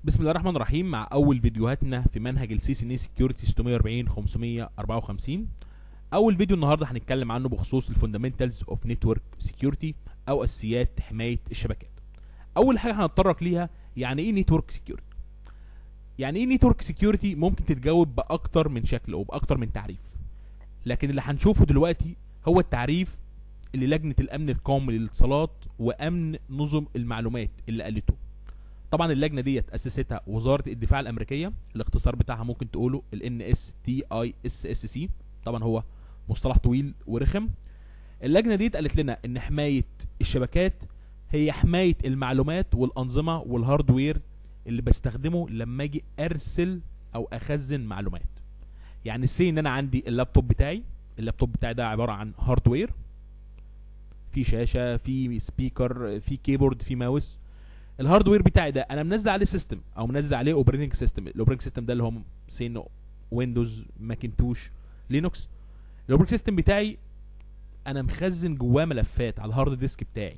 بسم الله الرحمن الرحيم مع اول فيديوهاتنا في منهج السي سي ان سكيورتي 640 554 اول فيديو النهارده هنتكلم عنه بخصوص الفوندامنتالز اوف نتورك سكيورتي او اساسيات حمايه الشبكات اول حاجه هنتطرق ليها يعني ايه نتورك سكيورتي يعني ايه نتورك سكيورتي ممكن تتجاوب باكتر من شكل او باكتر من تعريف لكن اللي هنشوفه دلوقتي هو التعريف اللي لجنه الامن القومي للاتصالات وامن نظم المعلومات اللي قالته طبعا اللجنه ديت اسستها وزاره الدفاع الامريكيه الاختصار بتاعها ممكن تقوله ال NSTISSC طبعا هو مصطلح طويل ورخم اللجنه ديت قالت لنا ان حمايه الشبكات هي حمايه المعلومات والانظمه والهاردوير اللي بستخدمه لما اجي ارسل او اخزن معلومات يعني سي ان انا عندي اللابتوب بتاعي اللابتوب بتاعي ده عباره عن هاردوير في شاشه في سبيكر في كيبورد في ماوس الهاردوير بتاعي ده انا منزل عليه سيستم او منزل عليه اوبريتنج سيستم الاوبريتنج سيستم ده اللي هو سين ويندوز ماكنتوش لينوكس الاوبريتنج سيستم بتاعي انا مخزن جواه ملفات على الهارد ديسك بتاعي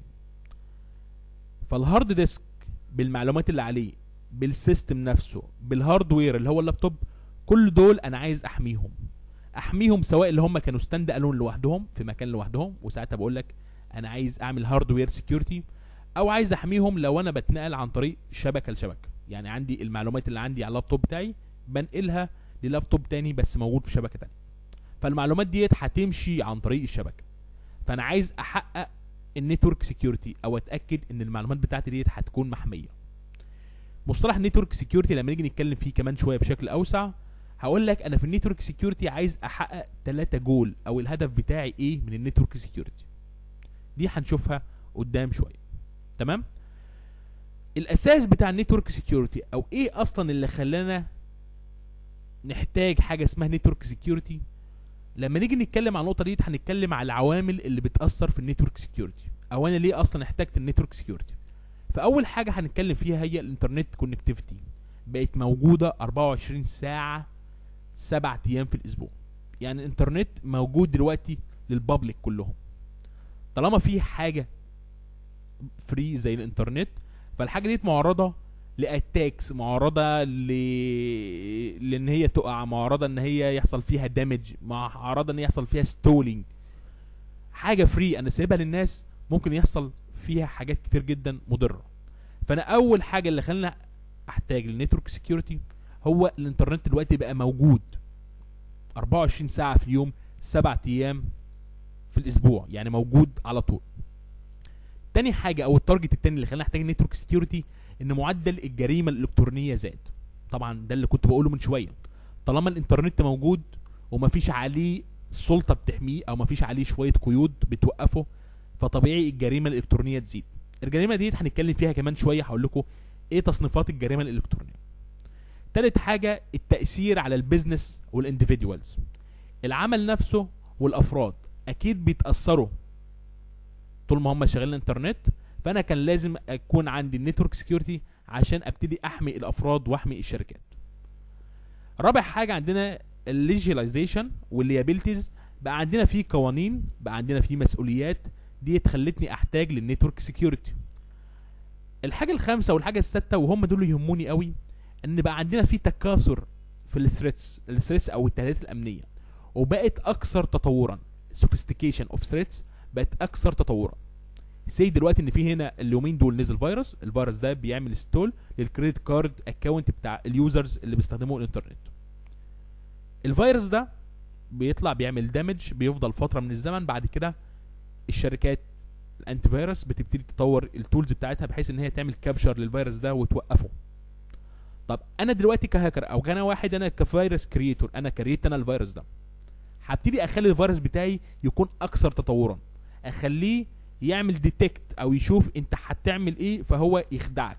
فالهارد ديسك بالمعلومات اللي عليه بالسيستم نفسه بالهاردوير اللي هو اللابتوب كل دول انا عايز احميهم احميهم سواء اللي هم كانوا ستاند الون لوحدهم في مكان لوحدهم وساعتها بقول لك انا عايز اعمل هاردوير سكيورتي او عايز احميهم لو انا بتنقل عن طريق شبكه لشبكه يعني عندي المعلومات اللي عندي على اللابتوب بتاعي بنقلها للابتوب تاني بس موجود في شبكه تانية فالمعلومات ديت هتمشي عن طريق الشبكه فانا عايز احقق النتورك سكيورتي او اتاكد ان المعلومات بتاعتي ديت هتكون محميه مصطلح النتورك سكيورتي لما نيجي نتكلم فيه كمان شويه بشكل اوسع هقول لك انا في النتورك سكيورتي عايز احقق ثلاثة جول او الهدف بتاعي ايه من النتورك سكيورتي دي هنشوفها قدام شويه تمام الاساس بتاع النتورك سكيورتي او ايه اصلا اللي خلانا نحتاج حاجه اسمها نتورك سكيورتي لما نيجي نتكلم عن النقطه دي هنتكلم على العوامل اللي بتاثر في النتورك سكيورتي او انا ليه اصلا احتجت النتورك سكيورتي فاول حاجه هنتكلم فيها هي الانترنت كونكتيفيتي بقت موجوده 24 ساعه 7 ايام في الاسبوع يعني الانترنت موجود دلوقتي للبابليك كلهم طالما في حاجه فري زي الانترنت فالحاجه دي معرضه لاتاكس معرضه ل... لان هي تقع معرضه ان هي يحصل فيها دامج معرضه ان يحصل فيها ستولينج حاجه فري انا سايبها للناس ممكن يحصل فيها حاجات كتير جدا مضره فانا اول حاجه اللي خلاني احتاج للنتورك سكيورتي هو الانترنت دلوقتي بقى موجود 24 ساعه في اليوم 7 ايام في الاسبوع يعني موجود على طول تاني حاجه او التارجت التاني اللي خلاني احتاج نتورك سكيورتي ان معدل الجريمه الالكترونيه زاد طبعا ده اللي كنت بقوله من شويه طالما الانترنت موجود ومفيش عليه سلطه بتحميه او مفيش عليه شويه قيود بتوقفه فطبيعي الجريمه الالكترونيه تزيد الجريمه دي هنتكلم فيها كمان شويه هقول لكم ايه تصنيفات الجريمه الالكترونيه تالت حاجه التاثير على البيزنس والانديفيدوالز العمل نفسه والافراد اكيد بيتاثروا طول ما هم شغالين انترنت فانا كان لازم اكون عندي النتورك سكيورتي عشان ابتدي احمي الافراد واحمي الشركات رابع حاجه عندنا الليجيلايزيشن والليابيلتيز بقى عندنا في قوانين بقى عندنا في مسؤوليات دي خلتني احتاج للنتورك سكيورتي الحاجه الخامسه والحاجه السادسه وهم دول يهموني قوي ان بقى عندنا في تكاثر في الثريتس الثريتس او التهديدات الامنيه وبقت اكثر تطورا sophistication of threats بقت اكثر تطورا سي دلوقتي ان في هنا اليومين دول نزل فيروس الفيروس ده بيعمل ستول للكريدت كارد اكونت بتاع اليوزرز اللي بيستخدموا الانترنت الفيروس ده بيطلع بيعمل دامج بيفضل فتره من الزمن بعد كده الشركات الانتي فيروس بتبتدي تطور التولز بتاعتها بحيث ان هي تعمل كابشر للفيروس ده وتوقفه طب انا دلوقتي كهاكر او انا واحد انا كفيروس كريتور انا كريت انا الفيروس ده هبتدي اخلي الفيروس بتاعي يكون اكثر تطورا اخليه يعمل ديتكت او يشوف انت هتعمل ايه فهو يخدعك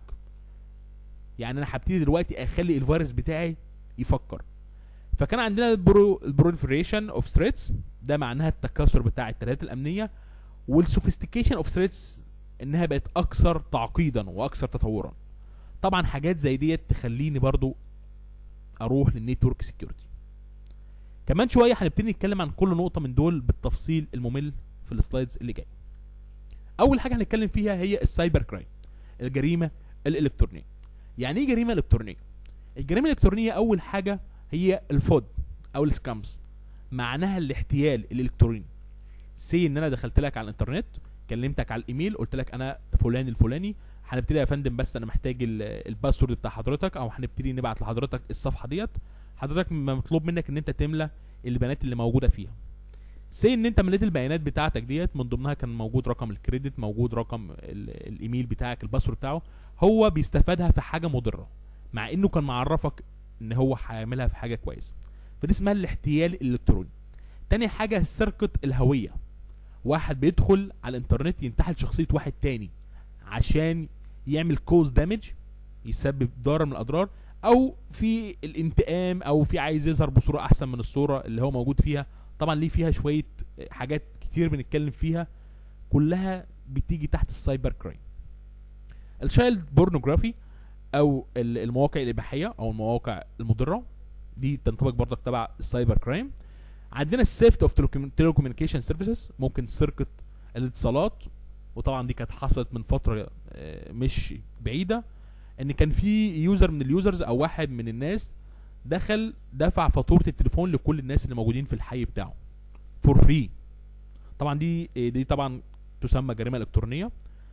يعني انا هبتدي دلوقتي اخلي الفيروس بتاعي يفكر فكان عندنا البرو البروليفريشن اوف ثريتس ده معناها التكاثر بتاع التهديدات الامنيه والسوفيستيكيشن اوف ثريتس انها بقت اكثر تعقيدا واكثر تطورا طبعا حاجات زي ديت تخليني برضو اروح للنيتورك سكيورتي كمان شويه هنبتدي نتكلم عن كل نقطه من دول بالتفصيل الممل في السلايدز اللي جايه اول حاجه هنتكلم فيها هي السايبر كرايم الجريمه الالكترونيه يعني ايه جريمه الكترونيه الجريمه الالكترونيه اول حاجه هي الفود او السكامز معناها الاحتيال الالكتروني سي ان انا دخلت لك على الانترنت كلمتك على الايميل قلت لك انا فلان الفلاني هنبتدي يا فندم بس انا محتاج ال- الباسورد بتاع حضرتك او هنبتدي نبعت لحضرتك الصفحه ديت حضرتك م- مطلوب منك ان انت تملى البيانات اللي موجوده فيها سي ان انت مليت البيانات بتاعتك ديت من ضمنها كان موجود رقم الكريدت موجود رقم ال- الايميل بتاعك الباسورد بتاعه هو بيستفادها في حاجه مضره مع انه كان معرفك ان هو هيعملها في حاجه كويسه فدي اسمها الاحتيال الالكتروني تاني حاجه سرقه الهويه واحد بيدخل على الانترنت ينتحل شخصيه واحد تاني عشان يعمل كوز دامج يسبب ضرر من الاضرار او في الانتقام او في عايز يظهر بصوره احسن من الصوره اللي هو موجود فيها طبعا ليه فيها شويه حاجات كتير بنتكلم فيها كلها بتيجي تحت السايبر كرايم الشايلد بورنوجرافي او ال- المواقع الاباحيه او المواقع المضره دي تنطبق برضك تبع السايبر كرايم عندنا السيفت اوف تيليكوميونيكيشن سيرفيسز ممكن سرقه الاتصالات وطبعا دي كانت حصلت من فتره آه، مش بعيده ان كان في يوزر من اليوزرز او واحد من الناس دخل دفع فاتوره التليفون لكل الناس اللي موجودين في الحي بتاعه فور فري طبعا دي دي طبعا تسمى جريمه الكترونيه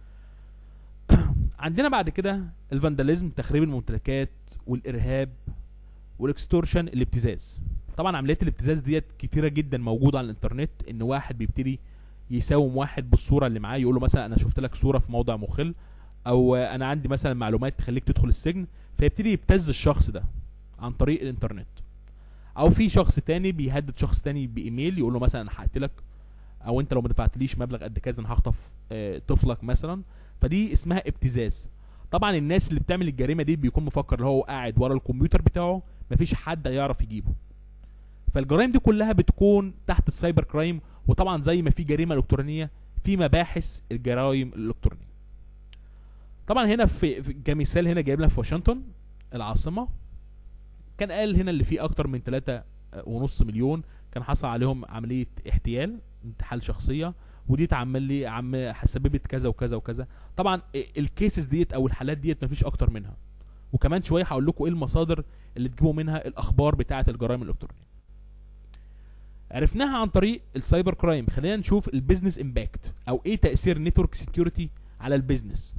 عندنا بعد كده الفانداليزم تخريب الممتلكات والارهاب والاكستورشن الابتزاز طبعا عمليات الابتزاز ديت كتيره جدا موجوده على الانترنت ان واحد بيبتدي يساوم واحد بالصوره اللي معاه يقول له مثلا انا شفت لك صوره في موضع مخل او آه، انا عندي مثلا معلومات تخليك تدخل السجن فيبتدي يبتز الشخص ده عن طريق الانترنت او في شخص تاني بيهدد شخص تاني بايميل يقول له مثلا انا هقتلك او انت لو ما دفعتليش مبلغ قد كذا انا هخطف آه، طفلك مثلا فدي اسمها ابتزاز طبعا الناس اللي بتعمل الجريمه دي بيكون مفكر اللي هو قاعد ورا الكمبيوتر بتاعه مفيش حد هيعرف يجيبه فالجرائم دي كلها بتكون تحت السايبر كرايم وطبعا زي ما في جريمه الكترونيه في مباحث الجرائم الالكترونيه طبعا هنا في في- كمثال هنا جايب لنا في واشنطن العاصمه كان قال هنا اللي فيه اكتر من 3 ونص مليون كان حصل عليهم عمليه احتيال انتحال شخصيه ودي اتعمل لي عم سببت كذا وكذا وكذا طبعا الكيسز ديت او الحالات ديت مفيش اكتر منها وكمان شويه هقول لكم ايه المصادر اللي تجيبوا منها الاخبار بتاعه الجرائم الالكترونيه عرفناها عن طريق السايبر كرايم خلينا نشوف البيزنس امباكت او ايه تاثير نتورك سيكيورتي على البيزنس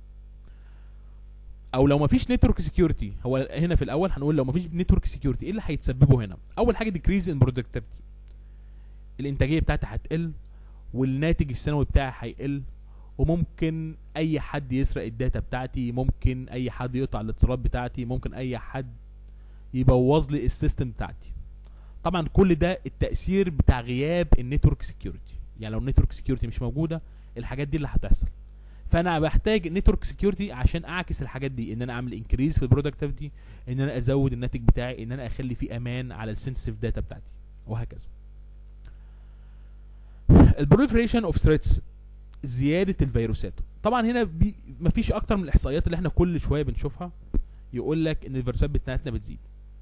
او لو مفيش نتورك سيكيورتي هو هنا في الاول هنقول لو مفيش نتورك سيكيورتي ايه اللي هيتسببه هنا اول حاجه ديكريز ان برودكتيفيتي الانتاجيه بتاعتي هتقل والناتج السنوي بتاعي هيقل وممكن اي حد يسرق الداتا بتاعتي ممكن اي حد يقطع الاتصالات بتاعتي ممكن اي حد يبوظ لي السيستم بتاعتي طبعا كل ده التاثير بتاع غياب النتورك سيكيورتي يعني لو النتورك سيكيورتي مش موجوده الحاجات دي اللي هتحصل فانا بحتاج نتورك سيكيورتي عشان اعكس الحاجات دي ان انا اعمل انكريز في البرودكتيفيتي ان انا ازود الناتج بتاعي ان انا اخلي فيه امان على السنسيتيف داتا بتاعتي وهكذا البروليفريشن اوف ثريتس زياده الفيروسات طبعا هنا بي مفيش اكتر من الاحصائيات اللي احنا كل شويه بنشوفها يقول لك ان الفيروسات بتاعتنا بتزيد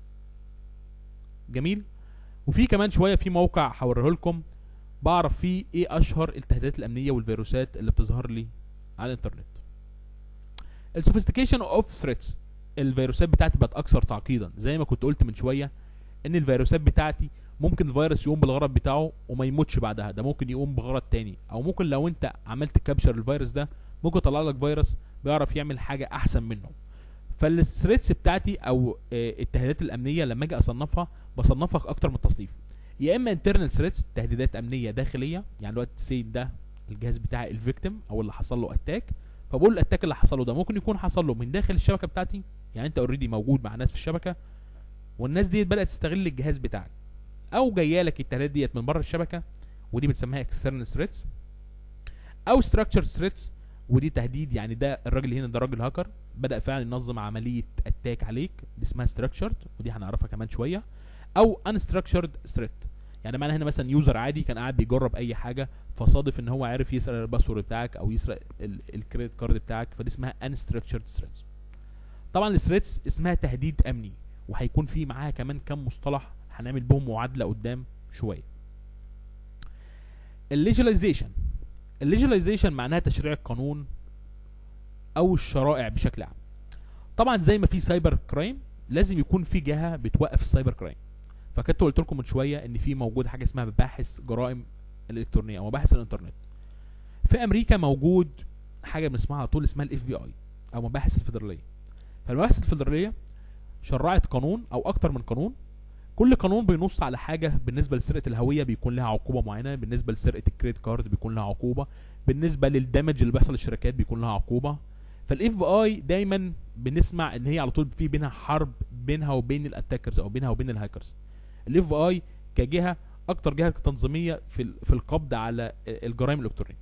جميل وفي كمان شويه في موقع هوريه لكم بعرف فيه ايه اشهر التهديدات الامنيه والفيروسات اللي بتظهر لي على الانترنت السوفيستيكيشن اوف ثريتس الفيروسات بتاعتي بقت اكثر تعقيدا زي ما كنت قلت من شويه ان الفيروسات بتاعتي ممكن الفيروس يقوم بالغرض بتاعه وما يموتش بعدها ده ممكن يقوم بغرض تاني او ممكن لو انت عملت كابشر الفيروس ده ممكن يطلع لك فيروس بيعرف يعمل حاجه احسن منه فالثريتس بتاعتي او آه، التهديدات الامنيه لما اجي اصنفها بصنفها اكتر من تصنيف يا اما انترنال ثريتس تهديدات امنيه داخليه يعني دلوقتي سي ده الجهاز بتاعي الفيكتيم او اللي حصل له اتاك فبقول الاتاك اللي حصل له ده ممكن يكون حصل له من داخل الشبكه بتاعتي يعني انت اوريدي موجود مع ناس في الشبكه والناس دي بدات تستغل الجهاز بتاعك او جايه لك التهديدات ديت من بره الشبكه ودي بنسميها اكسترنال ثريتس او ستراكشر ثريتس ودي تهديد يعني ده الراجل هنا ده راجل هاكر بدا فعلا ينظم عمليه اتاك عليك دي اسمها ستراكشرد ودي هنعرفها كمان شويه او انستراكشرد ثريت يعني معنى هنا مثلا يوزر عادي كان قاعد بيجرب اي حاجه فصادف ان هو عارف يسرق الباسورد بتاعك او يسرق الكريدت كارد بتاعك فدي اسمها انستراكشرد ثريتس طبعا الثريتس اسمها تهديد امني وهيكون في معاها كمان كم مصطلح هنعمل بهم معادله قدام شويه الليجلايزيشن الليجلايزيشن معناها تشريع القانون او الشرائع بشكل عام طبعا زي ما في سايبر كرايم لازم يكون في جهه بتوقف السايبر كرايم فكنت قلت لكم من شويه ان في موجود حاجه اسمها مباحث جرائم الالكترونيه او مباحث الانترنت في امريكا موجود حاجه بنسمعها على طول اسمها الاف بي اي او مباحث الفيدراليه فالمباحث الفيدراليه شرعت قانون او اكتر من قانون كل قانون بينص على حاجه بالنسبه لسرقه الهويه بيكون لها عقوبه معينه بالنسبه لسرقه الكريدت كارد بيكون لها عقوبه بالنسبه للدمج اللي بيحصل للشركات بيكون لها عقوبه فالاف بي اي دايما بنسمع ان هي على طول في بينها حرب بينها وبين الاتاكرز او بينها وبين الهاكرز الاف بي اي كجهه اكتر جهه تنظيميه في ال- في القبض على الجرائم الالكترونيه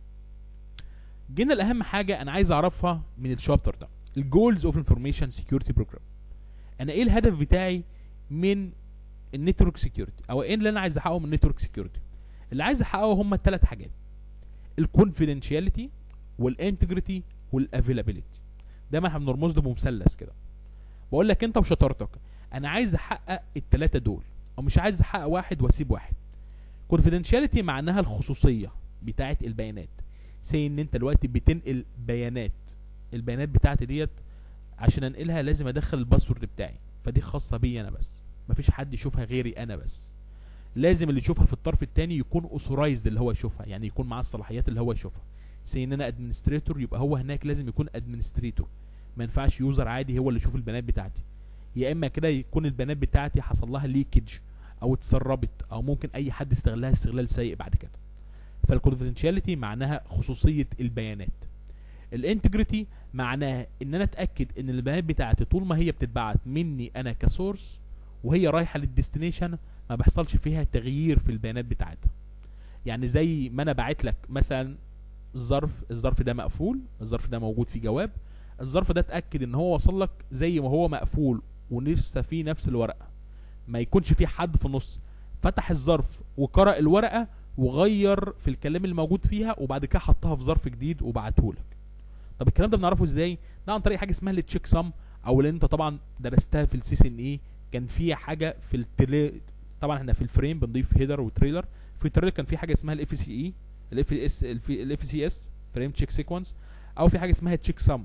جينا لاهم حاجه انا عايز اعرفها من الشابتر ده الجولز اوف انفورميشن سكيورتي بروجرام انا ايه الهدف بتاعي من النتورك سكيورتي او ايه اللي انا عايز احققه من النتورك سكيورتي اللي عايز احققه هم الثلاث حاجات الكونفيدنشاليتي والانتجريتي والافيلابيلتي دايما احنا بنرمز له بمثلث كده بقول لك انت وشطارتك انا عايز احقق الثلاثه دول او مش عايز احقق واحد واسيب واحد كونفيدنشاليتي معناها الخصوصيه بتاعه البيانات سي ان انت دلوقتي بتنقل بيانات البيانات بتاعتي ديت عشان انقلها لازم ادخل الباسورد بتاعي فدي خاصه بيا انا بس مفيش حد يشوفها غيري انا بس لازم اللي يشوفها في الطرف الثاني يكون اوثورايزد اللي هو يشوفها يعني يكون معاه الصلاحيات اللي هو يشوفها سي ان انا ادمنستريتور يبقى هو هناك لازم يكون ادمنستريتور ما ينفعش يوزر عادي هو اللي يشوف البيانات بتاعتي يا اما كده يكون البيانات بتاعتي حصل لها ليكج او اتسربت او ممكن اي حد استغلها استغلال سيء بعد كده فالكونفيدنشاليتي معناها خصوصيه البيانات الانتجريتي معناها ان انا اتاكد ان البيانات بتاعتي طول ما هي بتتبعت مني انا كسورس وهي رايحه للديستنيشن ما بيحصلش فيها تغيير في البيانات بتاعتها يعني زي ما انا باعت لك مثلا الظرف الظرف ده مقفول الظرف ده موجود فيه جواب الظرف ده اتاكد ان هو وصل لك زي ما هو مقفول ولسه فيه نفس الورقه ما يكونش فيه حد في النص فتح الظرف وقرأ الورقه وغير في الكلام اللي موجود فيها وبعد كده حطها في ظرف جديد وبعته لك طب الكلام ده بنعرفه ازاي ده عن طريق حاجه اسمها التشيك سام او اللي انت طبعا درستها في السي سي ان اي كان في حاجه في التري طبعا احنا في الفريم بنضيف هيدر وتريلر في التريلر كان في حاجه اسمها الاف سي اي الاف اس الاف سي اس فريم تشيك سيكونس او في حاجه اسمها تشيك سام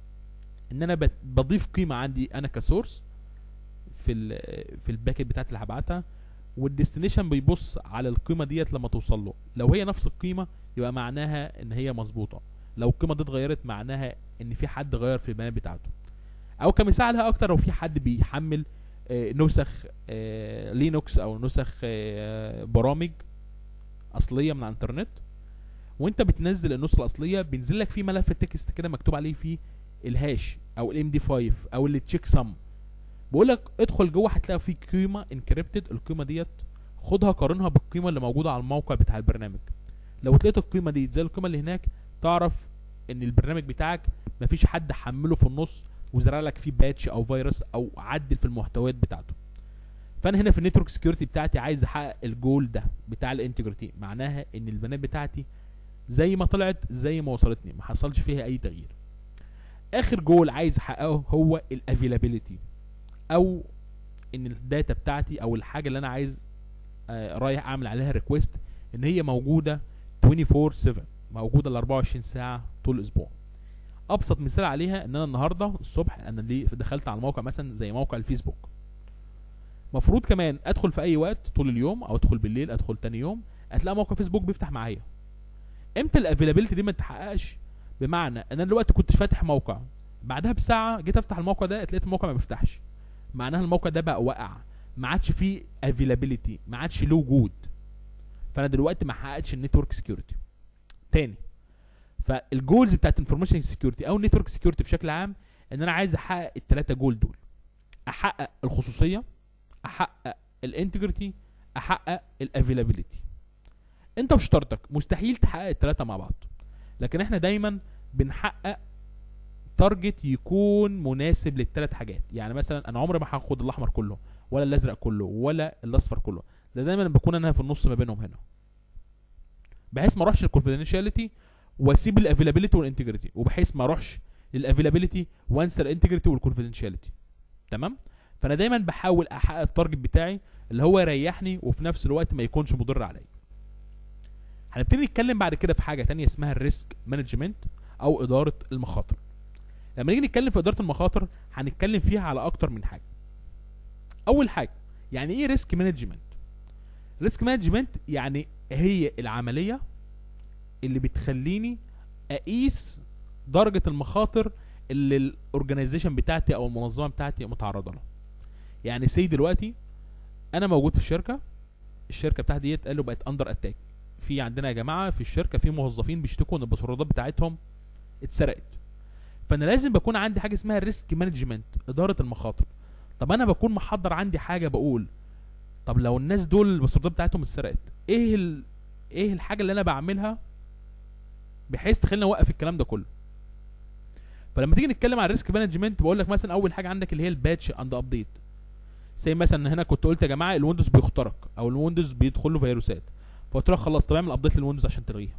ان انا بت- بضيف قيمه عندي انا كسورس في ال في الباكت بتاعتي اللي هبعتها والديستنيشن بيبص على القيمه ديت لما توصل له لو هي نفس القيمه يبقى معناها ان هي مظبوطه لو القيمه دي اتغيرت معناها ان في حد غير في البيانات بتاعته او كمثال عليها اكتر لو في حد بيحمل آه، نسخ آه، لينوكس او نسخ آه، برامج اصليه من على الانترنت وانت بتنزل النسخه الاصليه بينزل لك فيه ملف تكست كده مكتوب عليه فيه الهاش او الام دي 5 او التشيك سم بقول لك ادخل جوه هتلاقي فيه قيمه انكريبتد القيمه ديت خدها قارنها بالقيمه اللي موجوده على الموقع بتاع البرنامج لو لقيت القيمه دي زي القيمه اللي هناك تعرف ان البرنامج بتاعك مفيش حد حمله في النص وزرع لك فيه باتش او فيروس او عدل في المحتويات بتاعته فانا هنا في النتورك سكيورتي بتاعتي عايز احقق الجول ده بتاع الانتجريتي معناها ان البيانات بتاعتي زي ما طلعت زي ما وصلتني ما حصلش فيها اي تغيير اخر جول عايز احققه هو الافيلابيليتي او ان الداتا بتاعتي او الحاجه اللي انا عايز آه رايح اعمل عليها ريكويست ان هي موجوده 24 7 موجوده ال 24 ساعه طول الاسبوع ابسط مثال عليها ان انا النهارده الصبح انا ليه دخلت على الموقع مثلا زي موقع الفيسبوك مفروض كمان ادخل في اي وقت طول اليوم او ادخل بالليل ادخل تاني يوم هتلاقي موقع فيسبوك بيفتح معايا امتى الافيلابيلتي دي ما تتحققش بمعنى ان انا دلوقتي كنت فاتح موقع بعدها بساعه جيت افتح الموقع ده لقيت الموقع ما بيفتحش معناها الموقع ده بقى واقع ما عادش فيه افيلابيلتي ما عادش له وجود فانا دلوقتي ما حققتش النتورك سكيورتي تاني فالجولز بتاعت انفورميشن سكيورتي او نتورك سكيورتي بشكل عام ان انا عايز احقق الثلاثه جول دول احقق الخصوصيه احقق الانتجريتي احقق الافيلابيلتي انت وشطارتك مستحيل تحقق الثلاثه مع بعض لكن احنا دايما بنحقق تارجت يكون مناسب للثلاث حاجات يعني مثلا انا عمري ما هاخد الاحمر كله ولا الازرق كله ولا الاصفر كله ده دايما بكون انا في النص ما بينهم هنا بحيث ما اروحش الكونفيدنشاليتي واسيب الافيلابيلتي والانتجريتي وبحيث ما اروحش للافيلابيلتي وانسى الانتجريتي والكونفيدنشاليتي تمام فانا دايما بحاول احقق التارجت بتاعي اللي هو يريحني وفي نفس الوقت ما يكونش مضر عليا هنبتدي نتكلم بعد كده في حاجه تانية اسمها الريسك مانجمنت او اداره المخاطر لما نيجي نتكلم في اداره المخاطر هنتكلم فيها على اكتر من حاجه اول حاجه يعني ايه ريسك مانجمنت ريسك مانجمنت يعني هي العمليه اللي بتخليني اقيس درجه المخاطر اللي الاورجنايزيشن بتاعتي او المنظمه بتاعتي متعرضه لها يعني سي دلوقتي انا موجود في الشركه الشركه بتاعتي ديت قالوا بقت اندر اتاك في عندنا يا جماعه في الشركه في موظفين بيشتكوا ان الباسوردات بتاعتهم اتسرقت فانا لازم بكون عندي حاجه اسمها ريسك مانجمنت اداره المخاطر طب انا بكون محضر عندي حاجه بقول طب لو الناس دول الباسوردات بتاعتهم اتسرقت ايه ال... ايه الحاجه اللي انا بعملها بحيث تخليني اوقف الكلام ده كله فلما تيجي نتكلم عن الريسك مانجمنت بقول لك مثلا اول حاجه عندك اللي هي الباتش اند ابديت زي مثلا هنا كنت قلت يا جماعه الويندوز بيخترق او الويندوز بيدخل له فيروسات فقلت له خلاص طب اعمل ابديت للويندوز عشان تلغيها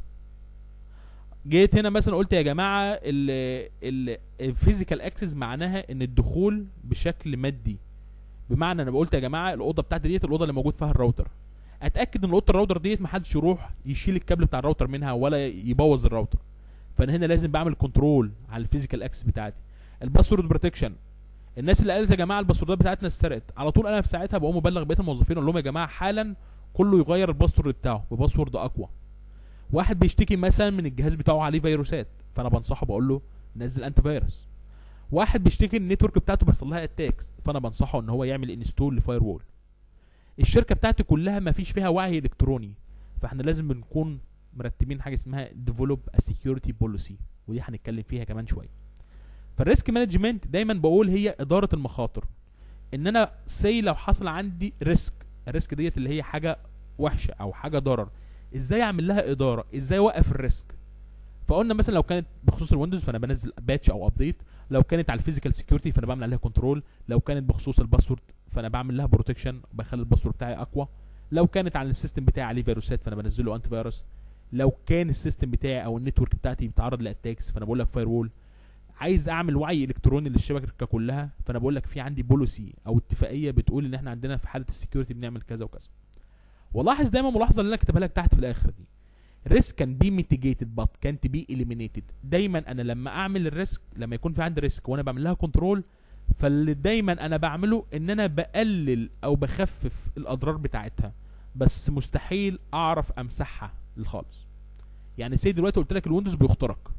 جيت هنا مثلا قلت يا جماعه الفيزيكال اكسس معناها ان الدخول بشكل مادي بمعنى انا قلت يا جماعه الاوضه بتاعتي ديت الاوضه اللي موجود فيها الراوتر اتاكد ان اوضه الراوتر ديت محدش يروح يشيل الكابل بتاع الراوتر منها ولا يبوظ الراوتر فانا هنا لازم بعمل كنترول على الفيزيكال اكسس بتاعتي الباسورد بروتكشن الناس اللي قالت يا جماعه الباسوردات بتاعتنا اتسرقت على طول انا في ساعتها بقوم مبلغ بقيه الموظفين اقول لهم يا جماعه حالا كله يغير الباسورد بتاعه بباسورد اقوى واحد بيشتكي مثلا من الجهاز بتاعه عليه فيروسات فانا بنصحه بقول له نزل انت فيروس واحد بيشتكي ان النتورك بتاعته بيحصل لها اتاكس فانا بنصحه ان هو يعمل انستول لفاير وول الشركه بتاعتي كلها ما فيش فيها وعي الكتروني فاحنا لازم بنكون مرتبين حاجه اسمها ديفلوب ا سكيورتي بوليسي ودي هنتكلم فيها كمان شويه فالريسك مانجمنت دايما بقول هي اداره المخاطر ان انا سي لو حصل عندي ريسك الريسك ديت اللي هي حاجه وحشه او حاجه ضرر ازاي اعمل لها اداره ازاي اوقف الريسك فقلنا مثلا لو كانت بخصوص الويندوز فانا بنزل باتش او ابديت لو كانت على الفيزيكال سكيورتي فانا بعمل عليها كنترول لو كانت بخصوص الباسورد فانا بعمل لها بروتكشن بخلي الباسورد بتاعي اقوى لو كانت على السيستم بتاعي عليه فيروسات فانا بنزل له انتي فيروس لو كان السيستم بتاعي او النتورك بتاعتي بيتعرض لاتاكس فانا بقول لك فاير وول عايز اعمل وعي الكتروني للشبكه كلها فانا بقول لك في عندي بوليسي او اتفاقيه بتقول ان احنا عندنا في حاله السكيورتي بنعمل كذا وكذا ولاحظ دايما ملاحظه اللي انا كاتبها لك تحت في الاخر دي ريسك كان بي ميتيجيتد بات كانت بي اليمينيتد دايما انا لما اعمل الريسك لما يكون في عندي ريسك وانا بعمل لها كنترول فاللي دايما انا بعمله ان انا بقلل او بخفف الاضرار بتاعتها بس مستحيل اعرف امسحها خالص يعني سي دلوقتي قلت لك الويندوز بيخترق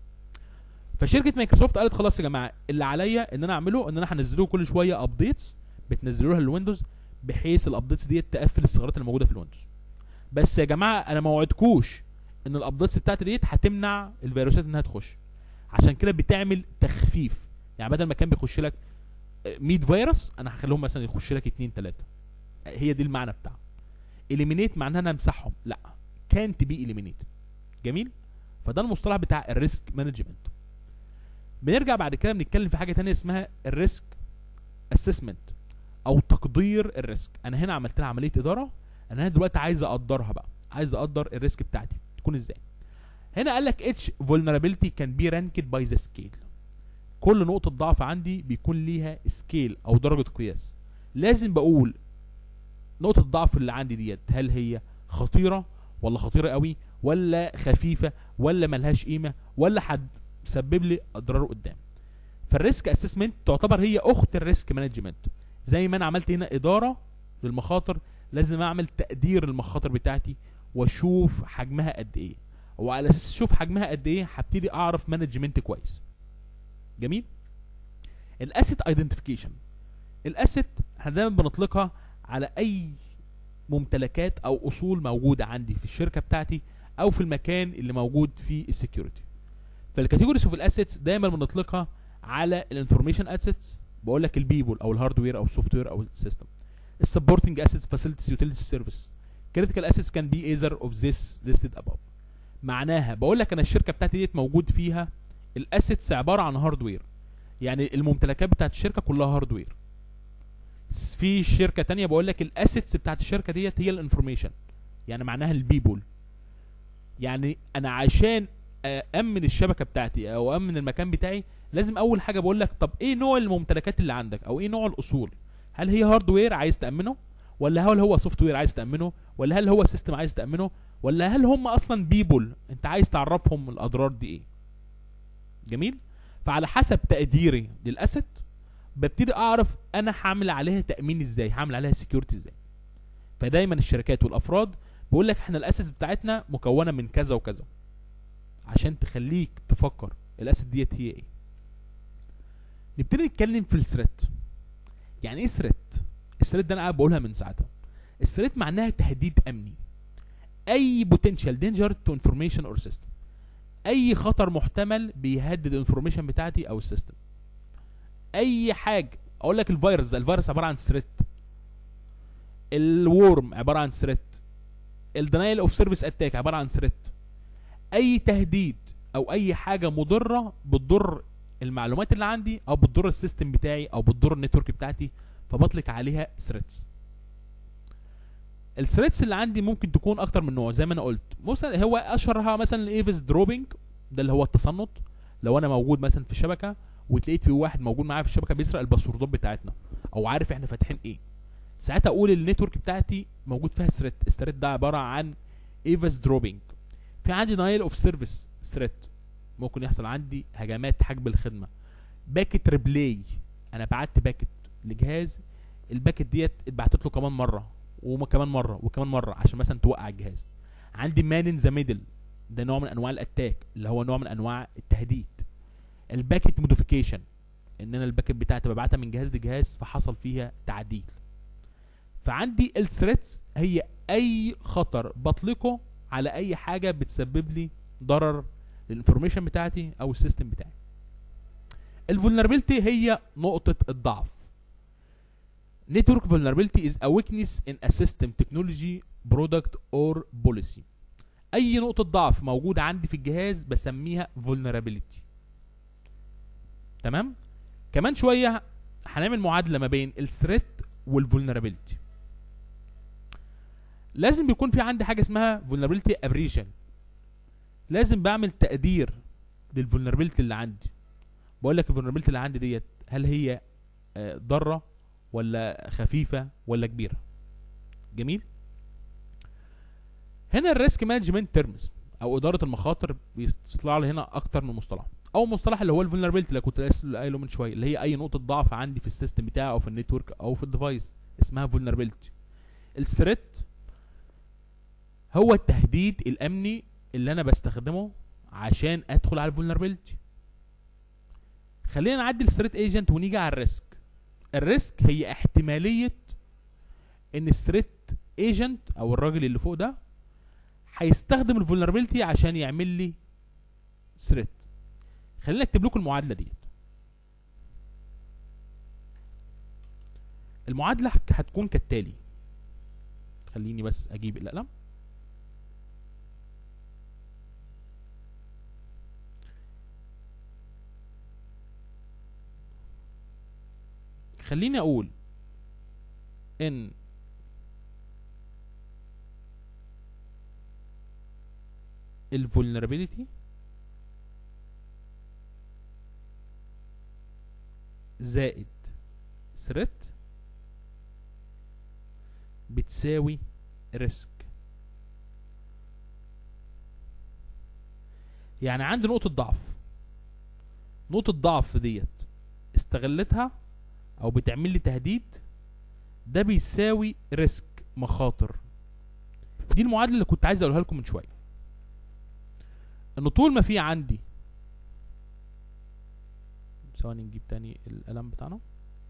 فشركه مايكروسوفت قالت خلاص يا جماعه اللي عليا ان انا اعمله ان انا هنزله كل شويه ابديتس بتنزلوها للويندوز بحيث الابديتس ديت تقفل الثغرات اللي موجوده في الويندوز بس يا جماعه انا ما وعدتكوش ان الابديتس بتاعتي ديت هتمنع الفيروسات انها تخش عشان كده بتعمل تخفيف يعني بدل ما كان بيخش لك 100 فيروس انا هخليهم مثلا يخش لك 2 3 هي دي المعنى بتاعه اليمينيت معناها انا امسحهم لا كانت بي اليمينيت جميل فده المصطلح بتاع الريسك مانجمنت بنرجع بعد كده بنتكلم في حاجه تانية اسمها الريسك اسسمنت او تقدير الريسك انا هنا عملت لها عمليه اداره انا هنا دلوقتي عايز اقدرها بقى عايز اقدر الريسك بتاعتي تكون ازاي هنا قال لك اتش vulnerability can be ranked by the scale كل نقطة ضعف عندي بيكون ليها سكيل او درجة قياس لازم بقول نقطة الضعف اللي عندي ديت هل هي خطيرة ولا خطيرة قوي ولا خفيفة ولا ملهاش قيمة ولا حد سبب لي اضرار قدام فالريسك اسسمنت تعتبر هي اخت الريسك مانجمنت زي ما انا عملت هنا اداره للمخاطر لازم اعمل تقدير المخاطر بتاعتي واشوف حجمها قد ايه وعلى اساس اشوف حجمها قد ايه هبتدي اعرف مانجمنت كويس جميل الاسيت ايدنتيفيكيشن الاسيت احنا دايما بنطلقها على اي ممتلكات او اصول موجوده عندي في الشركه بتاعتي او في المكان اللي موجود فيه السكيورتي فالكاتيجوريز اوف الاسيتس دايما بنطلقها على الانفورميشن اسيتس بقول لك البيبول او الهاردوير او السوفت وير او السيستم السبورتنج اسيتس فاسيلتيز يوتيليتي سيرفيس كريتيكال اسيتس كان بي ايذر اوف ذيس ليستد اباف معناها بقول لك انا الشركه بتاعتي ديت موجود فيها الاسيتس عباره عن هاردوير يعني الممتلكات بتاعت الشركه كلها هاردوير في شركه تانية بقول لك الاسيتس بتاعت الشركه ديت هي الانفورميشن يعني معناها البيبول يعني انا عشان امن الشبكه بتاعتي او امن المكان بتاعي لازم اول حاجه بقول لك طب ايه نوع الممتلكات اللي عندك او ايه نوع الاصول هل هي هاردوير عايز تامنه ولا هل هو سوفت وير عايز تامنه ولا هل هو سيستم عايز تامنه ولا هل هم اصلا بيبول انت عايز تعرفهم الاضرار دي ايه جميل فعلى حسب تقديري للاسد ببتدي اعرف انا هعمل عليها تامين ازاي هعمل عليها سكيورتي ازاي فدايما الشركات والافراد بيقول لك احنا الاسيتس بتاعتنا مكونه من كذا وكذا عشان تخليك تفكر الاسيت ديت هي ايه نبتدي نتكلم في الثريت يعني ايه ثريت الثريت ده انا قاعد بقولها من ساعتها الثريت معناها تهديد امني اي بوتنشال دينجر تو انفورميشن اور سيستم اي خطر محتمل بيهدد الانفورميشن بتاعتي او السيستم اي حاجه اقول لك الفيروس ده الفيروس عباره عن ثريت الورم عباره عن ثريت الدنايل اوف سيرفيس اتاك عباره عن ثريت اي تهديد او اي حاجه مضره بتضر المعلومات اللي عندي او بتضر السيستم بتاعي او بتضر النتورك بتاعتي فبطلق عليها ثريتس الثريتس اللي عندي ممكن تكون اكتر من نوع زي ما انا قلت مثلا هو اشهرها مثلا الايفز دروبنج ده اللي هو التصنت لو انا موجود مثلا في الشبكه وتلاقيت في واحد موجود معايا في الشبكه بيسرق الباسوردات بتاعتنا او عارف احنا فاتحين ايه ساعتها اقول النتورك بتاعتي موجود فيها ثريت الثريت ده عباره عن ايفز دروبنج في عندي نايل اوف سيرفيس ثريت ممكن يحصل عندي هجمات حجب الخدمه باكت ريبلاي انا بعت باكت لجهاز الباكت ديت اتبعتت له كمان مره وكمان مره وكمان مره عشان مثلا توقع الجهاز عندي مان ان ذا ميدل ده نوع من انواع الاتاك اللي هو نوع من انواع التهديد الباكت موديفيكيشن ان انا الباكت بتاعتي ببعتها من جهاز لجهاز فحصل فيها تعديل فعندي الثريتس هي اي خطر بطلقه على اي حاجه بتسبب لي ضرر للانفورميشن بتاعتي او السيستم بتاعي الفولنربيلتي هي نقطه الضعف network vulnerability is a weakness in a system technology product or policy اي نقطه ضعف موجوده عندي في الجهاز بسميها vulnerability تمام كمان شويه هنعمل معادله ما بين الثريت والفولنربيلتي لازم بيكون في عندي حاجه اسمها vulnerability aberration لازم بعمل تقدير للفولنربيلتي اللي عندي بقول لك الفولنربيلتي اللي عندي ديت هل هي آه، ضاره ولا خفيفه ولا كبيره جميل هنا الريسك مانجمنت تيرمز او اداره المخاطر بيطلع لي هنا اكتر من مصطلح او مصطلح اللي هو الفولنربيلتي اللي كنت لسه قايله من شويه اللي هي اي نقطه ضعف عندي في السيستم بتاعي او في النتورك او في الديفايس اسمها فولنربيلتي الثريت هو التهديد الامني اللي انا بستخدمه عشان ادخل على الفولنربيلتي خلينا نعدي الثريت ايجنت ونيجي على الريسك الريسك هي احتماليه ان الثريت ايجنت او الراجل اللي فوق ده هيستخدم الفولنربيلتي عشان يعمل لي ثريت خلينا اكتب لكم المعادله ديت المعادله هك- هتكون كالتالي خليني بس اجيب القلم خليني اقول ان الفولنربيليتي زائد ثريت بتساوي ريسك يعني عندي نقطة ضعف نقطة ضعف ديت استغلتها او بتعمل لي تهديد ده بيساوي ريسك مخاطر دي المعادلة اللي كنت عايز اقولها لكم من شوية ان طول ما في عندي ثواني نجيب تاني القلم بتاعنا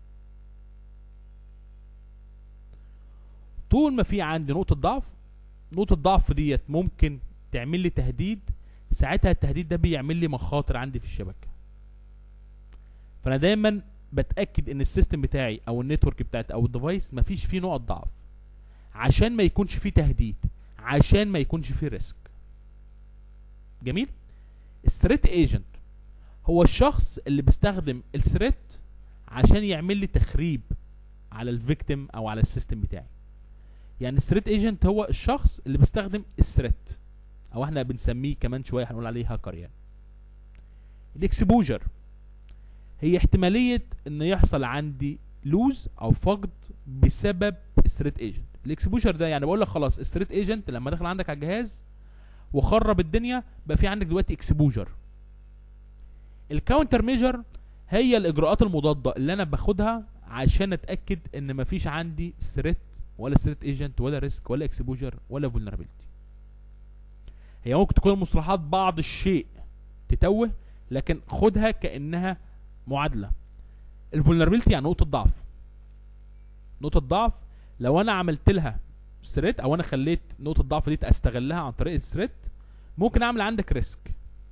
طول ما في عندي نقطة ضعف نقطة ضعف ديت ممكن تعمل لي تهديد ساعتها التهديد ده بيعمل لي مخاطر عندي في الشبكة فانا دايما بتاكد ان السيستم بتاعي او النتورك بتاعتي او الديفايس مفيش فيه نقط ضعف عشان ما يكونش فيه تهديد عشان ما يكونش فيه ريسك جميل الثريت ايجنت هو الشخص اللي بيستخدم الثريت عشان يعمل لي تخريب على الفيكتيم او على السيستم بتاعي يعني الثريت ايجنت هو الشخص اللي بيستخدم الثريت او احنا بنسميه كمان شويه هنقول عليه هاكر يعني الاكسبوجر هي احتماليه ان يحصل عندي لوز او فقد بسبب الثريت ايجنت الاكسبوجر ده يعني بقول لك خلاص الثريت ايجنت لما دخل عندك على الجهاز وخرب الدنيا بقى في عندك دلوقتي اكسبوجر الكاونتر ميجر هي الاجراءات المضاده اللي انا باخدها عشان اتاكد ان مفيش عندي ثريت ولا ثريت ايجنت ولا ريسك ولا اكسبوجر ولا فولنربيلتي هي ممكن تكون المصطلحات بعض الشيء تتوه لكن خدها كانها معادله الفولنربيلتي يعني نقطه ضعف نقطه ضعف لو انا عملت لها ثريت او انا خليت نقطه الضعف دي استغلها عن طريق الثريت ممكن اعمل عندك ريسك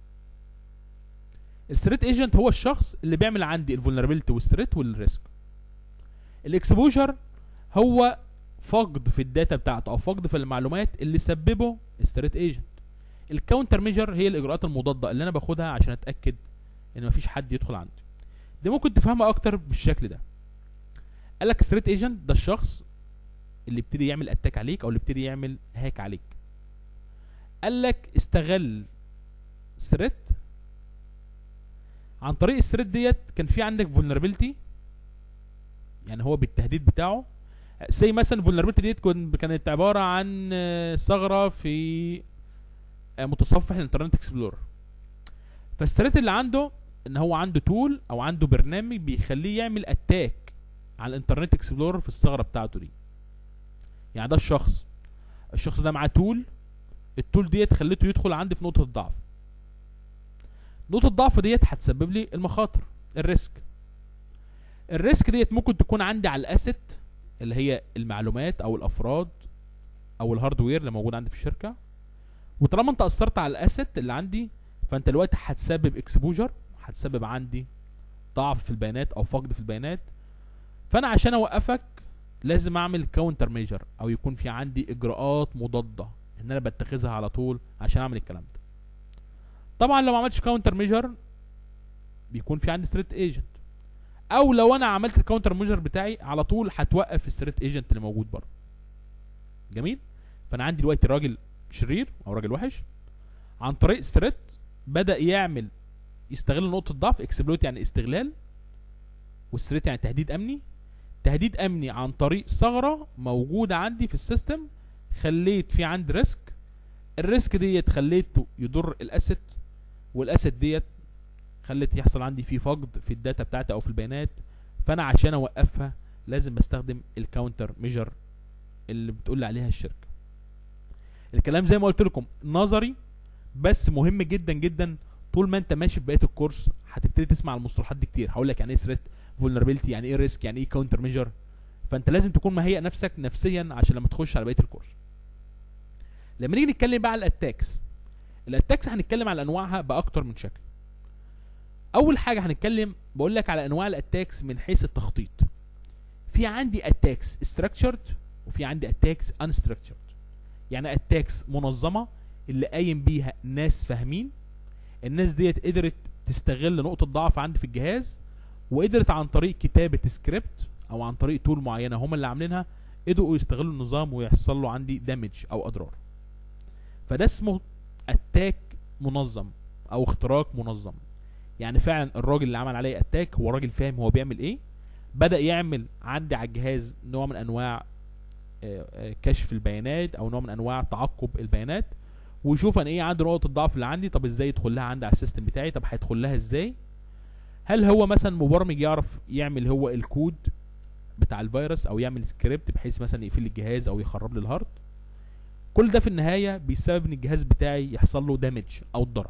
الثريت ايجنت هو الشخص اللي بيعمل عندي الفولنربيلتي والثريت والريسك الاكسبوجر هو فقد في الداتا بتاعته او فقد في المعلومات اللي سببه الثريت ايجنت الكاونتر ميجر هي الاجراءات المضاده اللي انا باخدها عشان اتاكد ان مفيش حد يدخل عندي دي ممكن تفهمها اكتر بالشكل ده قال لك ثريت ايجنت ده الشخص اللي ابتدي يعمل اتاك عليك او اللي ابتدي يعمل هاك عليك قال لك استغل ثريت عن طريق الثريت ديت كان في عندك فولنربيلتي يعني هو بالتهديد بتاعه زي مثلا فولنربيلتي ديت كن- كانت عباره عن آه، ثغره في آه، متصفح الانترنت اكسبلورر فالثريت اللي عنده ان هو عنده تول او عنده برنامج بيخليه يعمل اتاك على الانترنت اكسبلورر في الثغره بتاعته دي يعني ده الشخص الشخص ده معاه تول التول ديت خليته يدخل عندي في نقطه الضعف نقطه الضعف ديت هتسبب لي المخاطر الريسك الريسك ديت ممكن تكون عندي على الاسيت اللي هي المعلومات او الافراد او الهاردوير اللي موجود عندي في الشركه وطالما انت اثرت على الاسيت اللي عندي فانت دلوقتي هتسبب اكسبوجر هتسبب عندي ضعف في البيانات او فقد في البيانات فانا عشان اوقفك لازم اعمل كاونتر ميجر او يكون في عندي اجراءات مضاده ان انا بتخذها على طول عشان اعمل الكلام ده طبعا لو ما عملتش كاونتر ميجر بيكون في عندي ثريت ايجنت او لو انا عملت الكاونتر ميجر بتاعي على طول هتوقف الثريت ايجنت اللي موجود بره جميل فانا عندي دلوقتي راجل شرير او راجل وحش عن طريق ثريت بدا يعمل يستغل نقطه ضعف اكسبلويت يعني استغلال والثريت يعني تهديد امني تهديد امني عن طريق ثغره موجوده عندي في السيستم خليت في عندي ريسك الريسك ديت خليته يضر الاسيت والاسيت ديت خلت يحصل عندي فيه فقد في الداتا بتاعتي او في البيانات فانا عشان اوقفها لازم بستخدم الكاونتر ميجر اللي بتقول لي عليها الشركه الكلام زي ما قلت لكم نظري بس مهم جدا جدا طول ما انت ماشي في بقيه الكورس هتبتدي تسمع المصطلحات دي كتير هقول لك يعني ايه ثريت فولنربيلتي يعني ايه ريسك يعني ايه كاونتر ميجر فانت لازم تكون مهيئ نفسك نفسيا عشان لما تخش على بقيه الكورس لما نيجي نتكلم بقى على الاتاكس الاتاكس هنتكلم على انواعها باكتر من شكل اول حاجه هنتكلم بقول لك على انواع الاتاكس من حيث التخطيط في عندي اتاكس structured وفي عندي اتاكس unstructured يعني اتاكس منظمه اللي قايم بيها ناس فاهمين الناس ديت قدرت تستغل نقطه ضعف عندي في الجهاز وقدرت عن طريق كتابه سكريبت او عن طريق تول معينه هم اللي عاملينها قدروا يستغلوا النظام ويحصل له عندي دامج او اضرار فده اسمه اتاك منظم او اختراق منظم يعني فعلا الراجل اللي عمل عليه اتاك هو راجل فاهم هو بيعمل ايه بدا يعمل عندي على الجهاز نوع من انواع آه، آه، كشف البيانات او نوع من انواع تعقب البيانات ويشوف انا ايه عندي نقطه الضعف اللي عندي طب ازاي يدخل لها عندي على السيستم بتاعي طب هيدخل لها ازاي هل هو مثلا مبرمج يعرف يعمل هو الكود بتاع الفيروس او يعمل سكريبت بحيث مثلا يقفل لي الجهاز او يخرب لي الهارد كل ده في النهايه بيسبب ان الجهاز بتاعي يحصل له دامج او ضرر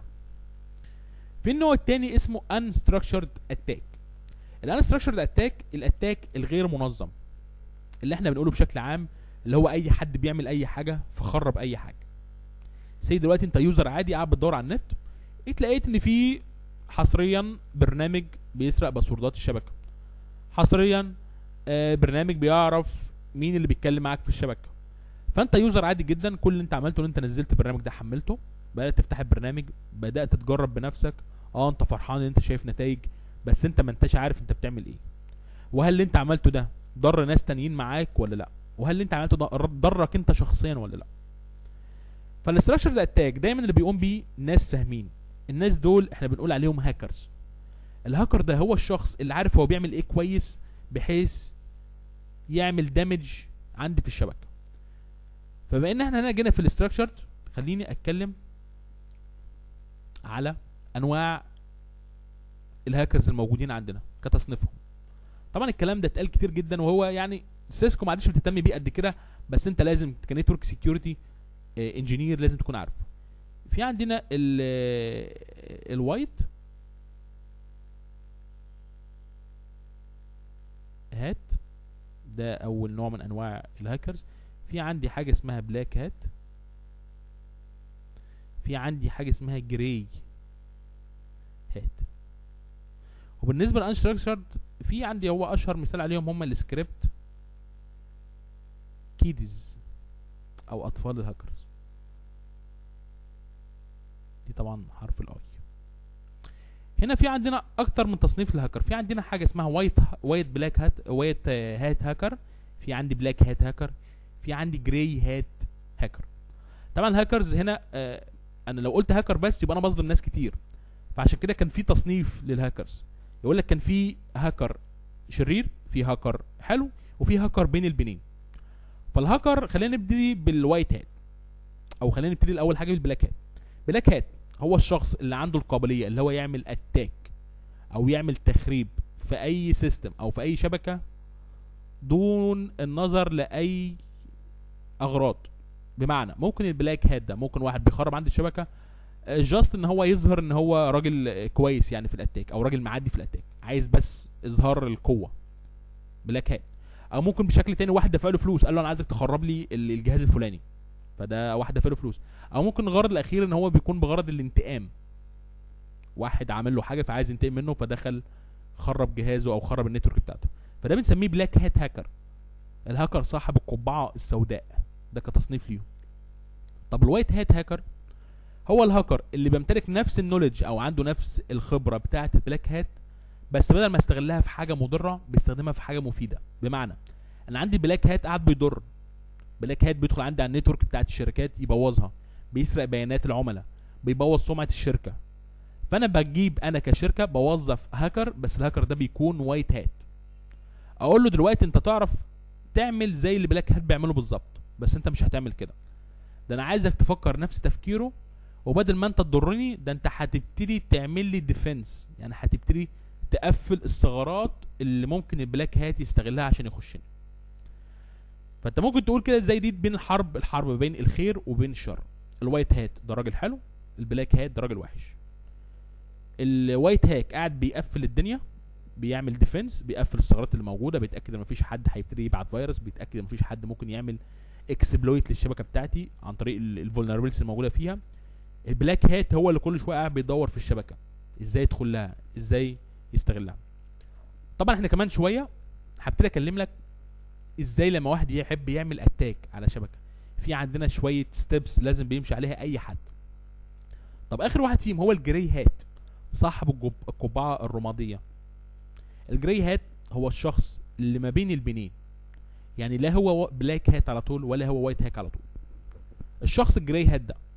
في النوع التاني اسمه unstructured attack الانستراكشرد اتاك الاتاك الغير منظم اللي احنا بنقوله بشكل عام اللي هو اي حد بيعمل اي حاجه فخرب اي حاجه سي دلوقتي انت يوزر عادي قاعد بتدور على النت اتلاقيت ان في حصريا برنامج بيسرق باسوردات الشبكه حصريا آه، برنامج بيعرف مين اللي بيتكلم معاك في الشبكه فانت يوزر عادي جدا كل اللي انت عملته ان انت نزلت البرنامج ده حملته بدات تفتح البرنامج بدات تجرب بنفسك اه انت فرحان ان انت شايف نتائج بس انت ما انتش عارف انت بتعمل ايه وهل اللي انت عملته ده ضر ناس تانيين معاك ولا لا وهل اللي انت عملته ده ضرك انت شخصيا ولا لا فالاستراكشر ده اتاك دايما اللي بيقوم بيه ناس فاهمين الناس دول احنا بنقول عليهم هاكرز الهاكر ده هو الشخص اللي عارف هو بيعمل ايه كويس بحيث يعمل دامج عندي في الشبكه فبما ان احنا هنا جينا في الاستراكشر خليني اتكلم على انواع الهاكرز الموجودين عندنا كتصنيفهم طبعا الكلام ده اتقال كتير جدا وهو يعني سيسكو ما عادش بتهتم بيه قد كده بس انت لازم كنتورك سكيورتي انجينير لازم تكون عارفه في عندنا ال الوايت هات ده اول نوع من انواع الهاكرز في عندي حاجه اسمها بلاك هات في عندي حاجه اسمها جراي هات وبالنسبه للانستراكشرد في عندي هو اشهر مثال عليهم هم السكريبت كيدز او اطفال الهاكرز دي طبعا حرف الاي هنا في عندنا اكتر من تصنيف للهاكر في عندنا حاجه اسمها وايت وايت بلاك هات وايت هات هاكر في عندي بلاك هات هاكر في عندي جراي هات هاكر طبعا الهاكرز هنا آه انا لو قلت هاكر بس يبقى انا بظلم ناس كتير فعشان كده كان في تصنيف للهاكرز يقول لك كان في هاكر شرير في هاكر حلو وفي هاكر بين البنين فالهاكر خلينا نبتدي بالوايت هات او خلينا نبتدي الاول حاجه بالبلاك هات بلاك هات هو الشخص اللي عنده القابليه اللي هو يعمل اتاك او يعمل تخريب في اي سيستم او في اي شبكه دون النظر لاي اغراض بمعنى ممكن البلاك هات ده ممكن واحد بيخرب عند الشبكه جاست ان هو يظهر ان هو راجل كويس يعني في الاتاك او راجل معدي في الاتاك عايز بس اظهار القوه بلاك هات او ممكن بشكل تاني واحد دفع له فلوس قال له انا عايزك تخرب لي ال- الجهاز الفلاني فده واحد دفع له فلوس او ممكن الغرض الاخير ان هو بيكون بغرض الانتقام واحد عمل له حاجه فعايز ينتقم منه فدخل خرب جهازه او خرب النتورك بتاعته فده بنسميه بلاك هات هاكر الهاكر صاحب القبعه السوداء ده كتصنيف ليهم طب الوايت هات هاكر هو الهاكر اللي بيمتلك نفس النولج او عنده نفس الخبره بتاعه البلاك هات بس بدل ما يستغلها في حاجه مضره بيستخدمها في حاجه مفيده بمعنى انا عندي بلاك هات قاعد بيضر بلاك هات بيدخل عندي على النتورك بتاعت الشركات يبوظها بيسرق بيانات العملاء بيبوظ سمعه الشركه فانا بجيب انا كشركه بوظف هاكر بس الهاكر ده بيكون وايت هات اقول له دلوقتي انت تعرف تعمل زي اللي بلاك هات بيعمله بالظبط بس انت مش هتعمل كده ده انا عايزك تفكر نفس تفكيره وبدل ما انت تضرني ده انت هتبتدي تعمل لي ديفنس يعني هتبتدي تقفل الثغرات اللي ممكن البلاك هات يستغلها عشان يخشني فانت ممكن تقول كده زي دي بين الحرب الحرب بين الخير وبين الشر الوايت هات ده راجل حلو البلاك هات ده راجل وحش الوايت هاك قاعد بيقفل الدنيا بيعمل ديفنس بيقفل الثغرات اللي موجوده بيتاكد ان مفيش حد هيبتدي يبعت فيروس بيتاكد ان مفيش حد ممكن يعمل اكسبلويت للشبكه بتاعتي عن طريق الفولنربيلتيز الموجوده فيها البلاك هات هو اللي كل شويه قاعد بيدور في الشبكه ازاي يدخل لها ازاي يستغلها طبعا احنا كمان شويه هبتدي اكلم لك ازاي لما واحد يحب يعمل اتاك على شبكه في عندنا شويه ستيبس لازم بيمشي عليها اي حد طب اخر واحد فيهم هو الجراي هات صاحب الجب... القبعه الرماديه الجراي هات هو الشخص اللي ما بين البنين يعني لا هو بلاك هات على طول ولا هو وايت هاك على طول الشخص الجراي هات ده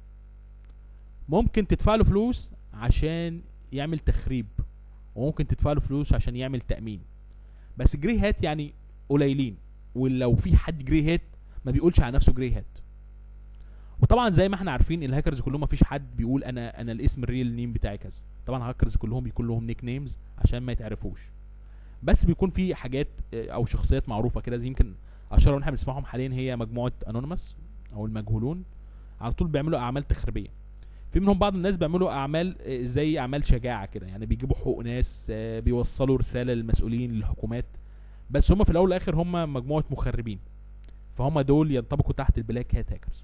ممكن تدفع له فلوس عشان يعمل تخريب وممكن تدفع له فلوس عشان يعمل تأمين بس جري هات يعني قليلين ولو في حد جري هات ما بيقولش على نفسه جري هات وطبعا زي ما احنا عارفين الهاكرز كلهم ما فيش حد بيقول انا انا الاسم الريل نيم بتاعي كذا طبعا الهاكرز كلهم بيكون لهم نيك نيمز عشان ما يتعرفوش بس بيكون في حاجات اه، او شخصيات معروفه كده زي يمكن اشهر اللي احنا بنسمعهم حاليا هي مجموعه انونيمس او المجهولون على طول بيعملوا اعمال تخريبيه في منهم بعض الناس بيعملوا اعمال اه، زي اعمال شجاعه كده يعني بيجيبوا حقوق ناس اه، بيوصلوا رساله للمسؤولين للحكومات بس هم في الاول والاخر هم مجموعه مخربين فهم دول ينطبقوا تحت البلاك هات هاكرز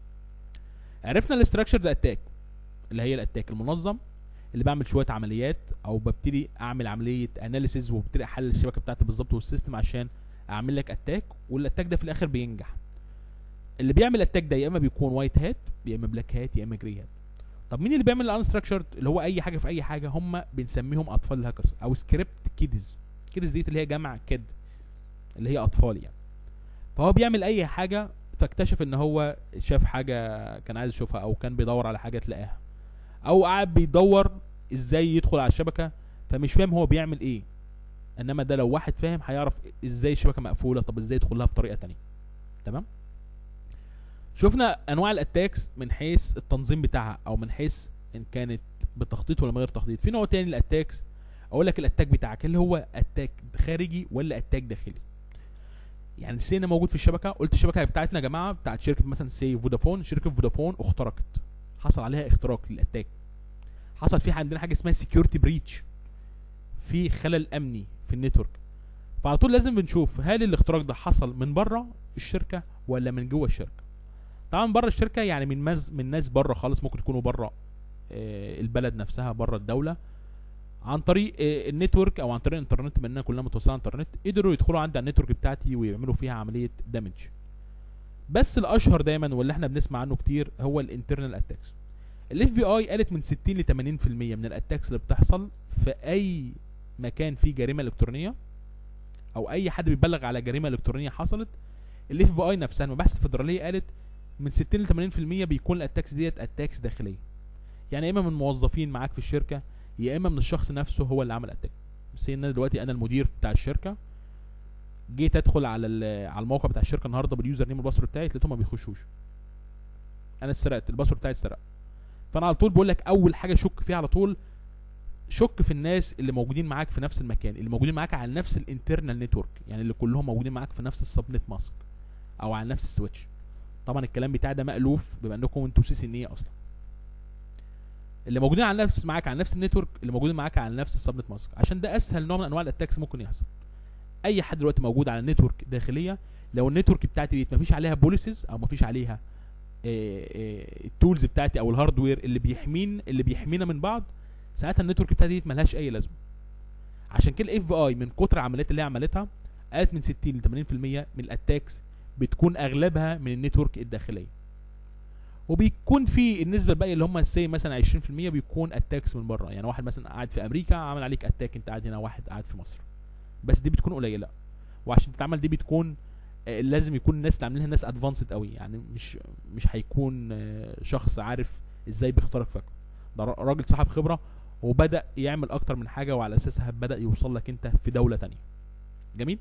عرفنا الاستراكشر ده اتاك اللي هي الاتاك المنظم اللي بعمل شويه عمليات او ببتدي اعمل عمليه اناليسيز وببتدي احلل الشبكه بتاعتي بالظبط والسيستم عشان اعمل لك اتاك والاتاك ده في الاخر بينجح اللي بيعمل اتاك ده يا اما بيكون وايت هات يا اما بلاك هات يا اما جري هات طب مين اللي بيعمل الانستراكشرد اللي هو اي حاجه في اي حاجه هم بنسميهم اطفال الهاكرز او سكريبت كيدز كيدز ديت اللي هي جمع كيد اللي هي اطفال يعني فهو بيعمل اي حاجه فاكتشف ان هو شاف حاجه كان عايز يشوفها او كان بيدور على حاجه تلاقيها او قاعد بيدور ازاي يدخل على الشبكه فمش فاهم هو بيعمل ايه انما ده لو واحد فاهم هيعرف ازاي الشبكه مقفوله طب ازاي يدخل لها بطريقه تانية تمام شفنا انواع الاتاكس من حيث التنظيم بتاعها او من حيث ان كانت بتخطيط ولا من غير تخطيط في نوع تاني للاتاكس اقول لك الاتاك بتاعك هل هو اتاك خارجي ولا اتاك داخلي يعني سينا موجود في الشبكه قلت الشبكه بتاعتنا يا جماعه بتاعت شركه مثلا سي فودافون شركه فودافون اخترقت حصل عليها اختراق للاتاك حصل فيها عندنا حاجه اسمها سكيورتي بريتش في خلل امني في النتورك فعلى طول لازم بنشوف هل الاختراق ده حصل من بره الشركه ولا من جوه الشركه طبعا بره الشركه يعني من مز من ناس بره خالص ممكن تكونوا بره آه، البلد نفسها بره الدوله عن طريق آه، النتورك او عن طريق الانترنت بما اننا كلنا متوصلين على الانترنت قدروا يدخلوا عندي على النتورك بتاعتي ويعملوا فيها عمليه دامج بس الاشهر دايما واللي احنا بنسمع عنه كتير هو الانترنال اتاكس الاف بي اي قالت من 60 ل 80% من الاتاكس اللي بتحصل في اي مكان فيه جريمه الكترونيه او اي حد بيبلغ على جريمه الكترونيه حصلت الاف بي اي نفسها المباحث الفدراليه قالت من 60 ل 80% بيكون الاتاكس ديت اتاكس داخليه يعني يا اما من موظفين معاك في الشركه يا اما من الشخص نفسه هو اللي عمل اتاك بس ان انا دلوقتي انا المدير بتاع الشركه جيت ادخل على ال- على الموقع بتاع الشركه النهارده باليوزر نيم والباسورد بتاعي لقيتهم ما بيخشوش انا اتسرقت الباسورد بتاعي اتسرق فانا على طول بقول لك اول حاجه شك فيها على طول شك في الناس اللي موجودين معاك في نفس المكان اللي موجودين معاك على نفس الانترنال نتورك يعني اللي كلهم موجودين معاك في نفس السبنت ماسك او على نفس السويتش طبعا الكلام بتاعي ده مألوف بما انكم انتوا سي سي ان ايه اصلا اللي موجودين على نفس معاك على نفس النتورك اللي موجودين معاك على نفس السبنت ماسك عشان ده اسهل نوع من انواع الاتاكس ممكن يحصل اي حد دلوقتي موجود على نتورك داخليه لو النتورك بتاعتي ديت مفيش عليها بوليسز او مفيش عليها التولز بتاعتي او الهاردوير اللي بيحمين اللي بيحمينا من بعض ساعتها النتورك بتاعتي ديت ملهاش اي لازمه عشان كده الاف بي اي من كتر العمليات اللي هي عملتها قالت من 60 ل 80% من الاتاكس بتكون اغلبها من النتورك الداخليه وبيكون في النسبه الباقيه اللي هم سي مثلا 20% بيكون اتاكس من بره يعني واحد مثلا قاعد في امريكا عمل عليك اتاك انت قاعد هنا واحد قاعد في مصر بس دي بتكون قليله وعشان تتعمل دي بتكون آه، لازم يكون الناس اللي عاملينها ناس ادفانسد قوي يعني مش مش هيكون آه، شخص عارف ازاي بيخترق فاكر ده را- راجل صاحب خبره وبدا يعمل اكتر من حاجه وعلى اساسها بدا يوصل لك انت في دوله تانية جميل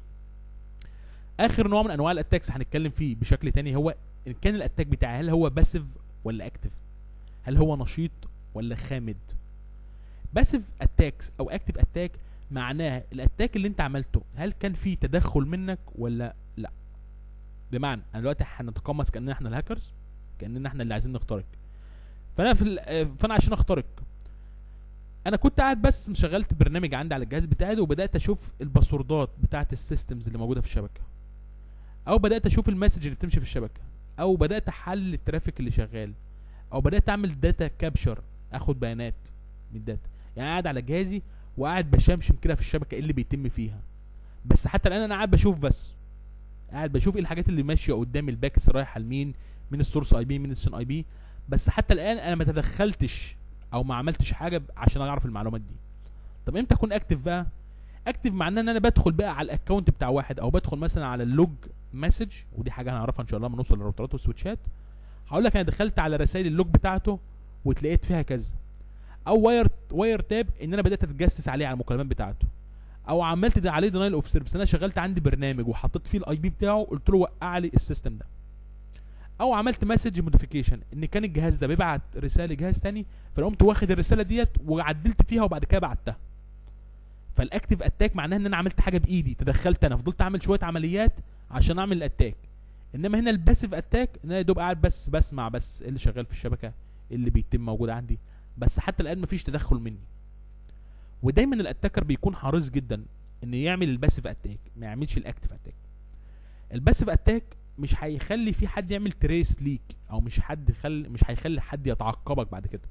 اخر نوع من انواع الاتاكس هنتكلم فيه بشكل تاني هو ان كان الاتاك بتاعي هل هو باسيف ولا اكتف هل هو نشيط ولا خامد باسيف اتاكس او اكتف اتاك معناه الاتاك اللي انت عملته هل كان فيه تدخل منك ولا لا بمعنى انا دلوقتي هنتقمص كاننا احنا الهاكرز كاننا احنا اللي عايزين نخترق فانا في ال- آه، فانا عشان اخترق انا كنت قاعد بس مشغلت برنامج عندي على الجهاز بتاعي وبدات اشوف الباسوردات بتاعه السيستمز اللي موجوده في الشبكه او بدات اشوف المسج اللي بتمشي في الشبكه او بدات احلل الترافيك اللي شغال او بدات اعمل داتا كابشر اخد بيانات من الداتا يعني قاعد على جهازي وقاعد بشمشم كده في الشبكه ايه اللي بيتم فيها بس حتى الان انا قاعد بشوف بس قاعد بشوف ايه الحاجات اللي ماشيه قدامي الباكس رايحه لمين من السورس اي بي من السن اي بي بس حتى الان انا ما تدخلتش او ما عملتش حاجه ب- عشان اعرف المعلومات دي طب امتى اكون اكتف بقى اكتف معناه ان انا بدخل بقى على الاكونت بتاع واحد او بدخل مثلا على اللوج مسج ودي حاجه هنعرفها ان شاء الله لما نوصل للراوترات والسويتشات هقول لك انا دخلت على رسائل اللوج بتاعته واتلقيت فيها كذا او واير واير تاب ان انا بدات اتجسس عليه على المكالمات بتاعته او عملت ده عليه دينايل اوف سيرفيس انا شغلت عندي برنامج وحطيت فيه الاي بي بتاعه قلت له وقع لي السيستم ده او عملت مسج موديفيكيشن ان كان الجهاز ده بيبعت رساله لجهاز تاني فانا قمت واخد الرساله ديت وعدلت فيها وبعد كده بعتها فالاكتيف اتاك معناه ان انا عملت حاجه بايدي تدخلت انا فضلت اعمل شويه عمليات عشان اعمل الاتاك انما هنا الباسيف اتاك ان انا يا دوب قاعد بس بسمع بس إيه اللي شغال في الشبكه إيه اللي بيتم موجود عندي بس حتى الان مفيش تدخل مني ودايما الاتاكر بيكون حريص جدا ان يعمل الباسيف اتاك ما يعملش الاكتيف اتاك الباسيف اتاك مش هيخلي في حد يعمل تريس ليك او مش حد يخلي مش هيخلي حد يتعقبك بعد كده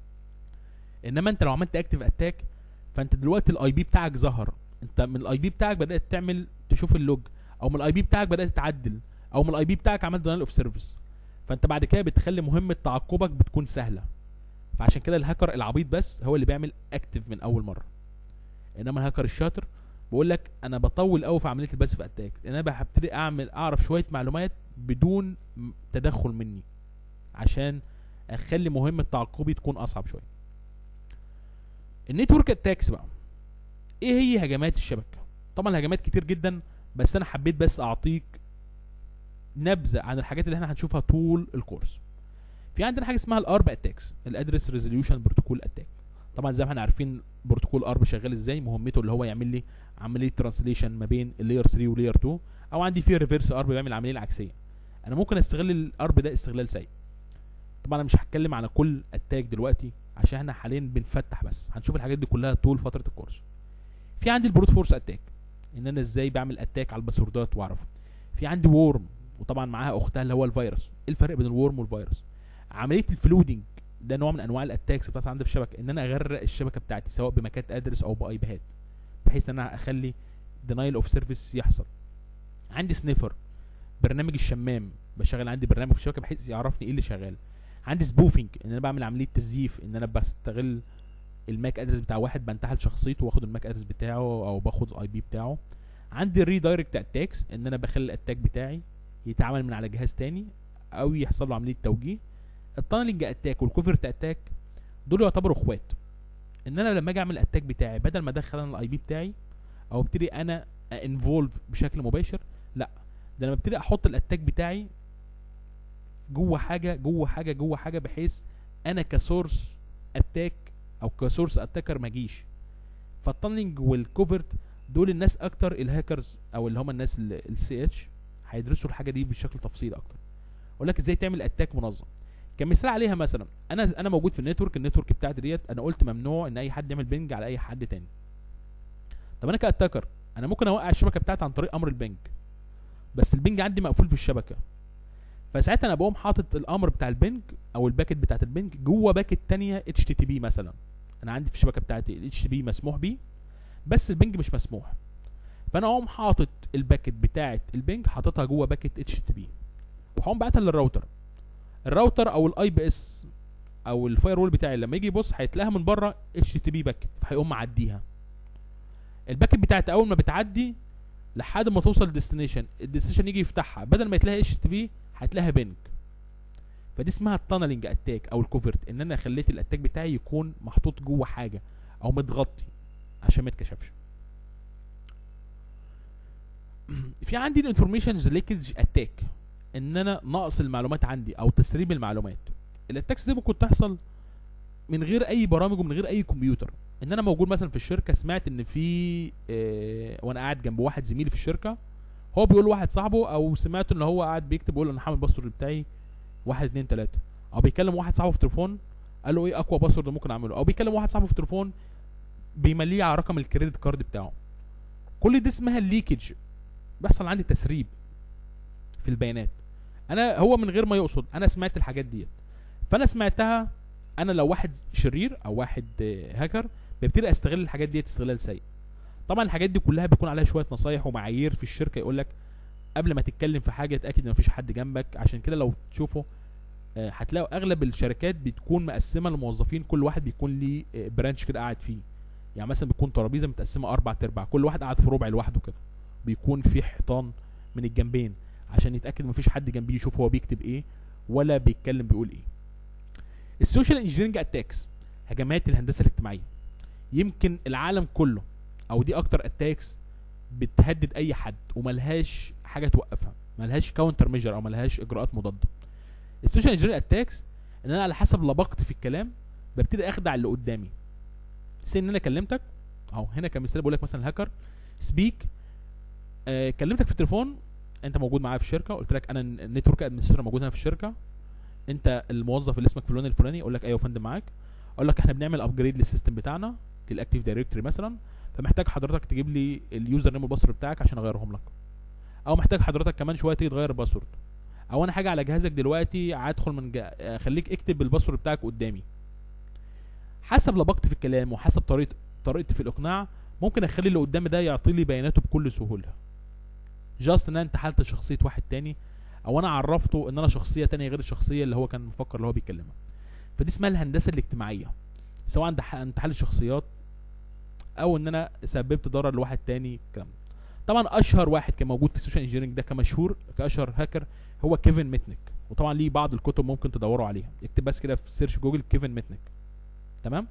انما انت لو عملت اكتيف اتاك فانت دلوقتي الاي بي بتاعك ظهر انت من الاي بي بتاعك بدات تعمل تشوف اللوج او من الاي بي بتاعك بدات تعدل او من الاي بي بتاعك عملت دينايل اوف سيرفيس فانت بعد كده بتخلي مهمه تعقبك بتكون سهله فعشان كده الهاكر العبيط بس هو اللي بيعمل اكتف من اول مره انما الهاكر الشاطر بقول لك انا بطول قوي في عمليه الباسيف اتاك لان انا هبتدي اعمل اعرف شويه معلومات بدون م- تدخل مني عشان اخلي مهمه تعقبي تكون اصعب شويه النتورك اتاكس بقى ايه هي هجمات الشبكه طبعا الهجمات كتير جدا بس انا حبيت بس اعطيك نبذه عن الحاجات اللي احنا هنشوفها طول الكورس في عندنا حاجه اسمها الارب اتاكس الادرس ريزوليوشن بروتوكول اتاك طبعا زي ما احنا عارفين بروتوكول ارب شغال ازاي مهمته اللي هو يعمل لي عمليه ترانسليشن ما بين اللاير 3 ولاير 2 او عندي فيه ريفرس ارب بيعمل العمليه العكسيه انا ممكن استغل الارب ده استغلال سيء طبعا انا مش هتكلم على كل اتاك دلوقتي عشان احنا حاليا بنفتح بس هنشوف الحاجات دي كلها طول فتره الكورس في عندي البروت فورس اتاك ان انا ازاي بعمل اتاك على الباسوردات واعرفه في عندي وورم وطبعا معاها اختها اللي هو الفيروس ايه الفرق بين الورم والفيروس عمليه الفلودنج ده نوع من انواع الاتاكس بتاعت عندي في الشبكه ان انا اغرق الشبكه بتاعتي سواء بماكات ادرس او باي بهات بحيث ان انا اخلي دينايل اوف سيرفيس يحصل عندي سنيفر برنامج الشمام بشغل عندي برنامج في الشبكه بحيث يعرفني ايه اللي شغال عندي سبوفنج ان انا بعمل عمليه تزييف ان انا بستغل الماك ادرس بتاع واحد بنتحل شخصيته واخد الماك ادرس بتاعه او باخد الاي بي بتاعه عندي الريدايركت اتاكس ان انا بخلي الاتاك بتاعي يتعامل من على جهاز تاني او يحصل له عمليه توجيه التانلنج اتاك والكوفرت اتاك دول يعتبروا اخوات ان انا لما اجي اعمل الاتاك بتاعي بدل ما ادخل انا الاي بي بتاعي او ابتدي انا انفولف بشكل مباشر لا ده انا ببتدي احط الاتاك بتاعي جوه حاجه جوه حاجه جوه حاجه بحيث انا كسورس اتاك او كسورس اتاكر ما اجيش فالتانلنج والكوفرت دول الناس اكتر الهاكرز او اللي هم الناس السي اتش هيدرسوا الحاجه دي بشكل تفصيلي اكتر اقول لك ازاي تعمل اتاك منظم كمثال عليها مثلا انا انا موجود في النتورك النتورك بتاعتي ديت انا قلت ممنوع ان اي حد يعمل بينج على اي حد تاني طب انا كاتاكر انا ممكن اوقع الشبكه بتاعتي عن طريق امر البنج بس البنج عندي مقفول في الشبكه فساعتها انا بقوم حاطط الامر بتاع البنج او الباكت بتاعت البنج جوه باكت تانية اتش تي بي مثلا انا عندي في الشبكه بتاعتي الاتش تي بي مسموح بيه بس البنج مش مسموح فانا اقوم حاطط الباكت بتاعت البنج حاططها جوه باكت اتش تي بي وهقوم باعتها للراوتر الراوتر او الاي بي اس او الفاير وول بتاعي لما يجي يبص هيتلاقيها من بره اتش تي بي باكت فهيقوم معديها الباكت بتاعتي اول ما بتعدي لحد ما توصل الديستنيشن الديستنيشن يجي يفتحها بدل ما يتلاقيها اتش تي بي هتلاقيها بنج فدي اسمها التانلنج اتاك او الكوفرت ان انا خليت الاتاك بتاعي يكون محطوط جوه حاجه او متغطي عشان ما يتكشفش في عندي الانفورميشنز ليكج اتاك ان انا نقص المعلومات عندي او تسريب المعلومات الاتاكس دي ممكن تحصل من غير اي برامج ومن غير اي كمبيوتر ان انا موجود مثلا في الشركه سمعت ان في اه وانا قاعد جنب واحد زميلي في الشركه هو بيقول لواحد صاحبه او سمعت ان هو قاعد بيكتب بيقول انا هعمل الباسورد بتاعي واحد اتنين تلاته او بيكلم واحد صاحبه في التليفون قال له ايه اقوى باسورد ممكن اعمله او بيكلم واحد صاحبه في التليفون بيمليه على رقم الكريدت كارد بتاعه كل دي اسمها الليكج بيحصل عندي تسريب في البيانات انا هو من غير ما يقصد انا سمعت الحاجات ديت فانا سمعتها انا لو واحد شرير او واحد هاكر ببتدي استغل الحاجات ديت استغلال سيء طبعا الحاجات دي كلها بيكون عليها شويه نصايح ومعايير في الشركه يقول لك قبل ما تتكلم في حاجه اتاكد ان مفيش حد جنبك عشان كده لو تشوفوا هتلاقوا اغلب الشركات بتكون مقسمه الموظفين كل واحد بيكون ليه برانش كده قاعد فيه يعني مثلا بتكون ترابيزه متقسمه اربع ارباع كل واحد قاعد في ربع لوحده كده بيكون في حيطان من الجنبين عشان يتاكد مفيش حد جنبيه يشوف هو بيكتب ايه ولا بيتكلم بيقول ايه السوشيال انجينيرنج اتاكس هجمات الهندسه الاجتماعيه يمكن العالم كله او دي اكتر اتاكس بتهدد اي حد وملهاش حاجه توقفها ملهاش كاونتر ميجر او ملهاش اجراءات مضاده السوشيال انجينيرنج اتاكس ان انا على حسب لبقت في الكلام ببتدي اخدع اللي قدامي سي ان انا كلمتك اهو هنا كمثال بقول لك مثلا هاكر سبيك آه كلمتك في التليفون انت موجود معايا في الشركه قلت لك انا النتورك ادمنستريتور موجود هنا في الشركه انت الموظف اللي اسمك فلان الفلاني اقول لك ايوه يا فندم معاك اقول لك احنا بنعمل ابجريد للسيستم بتاعنا للاكتيف دايركتوري مثلا فمحتاج حضرتك تجيب لي اليوزر نيم والباسورد بتاعك عشان اغيرهم لك او محتاج حضرتك كمان شويه تيجي تغير الباسورد او انا حاجه على جهازك دلوقتي هدخل من جا... خليك اكتب الباسورد بتاعك قدامي حسب لبقت في الكلام وحسب طريقه طريقتي في الاقناع ممكن اخلي اللي قدامي ده يعطي لي بياناته بكل سهوله جاست ان انا انتحلت شخصيه واحد تاني او انا عرفته ان انا شخصيه تانية غير الشخصيه اللي هو كان مفكر اللي هو بيكلمها فدي اسمها الهندسه الاجتماعيه سواء انتحال الشخصيات او ان انا سببت ضرر لواحد تاني الكلام طبعا اشهر واحد كان موجود في السوشيال انجينيرنج ده كمشهور كاشهر هاكر هو كيفن ميتنيك وطبعا ليه بعض الكتب ممكن تدوروا عليها اكتب بس كده في سيرش جوجل كيفن ميتنيك تمام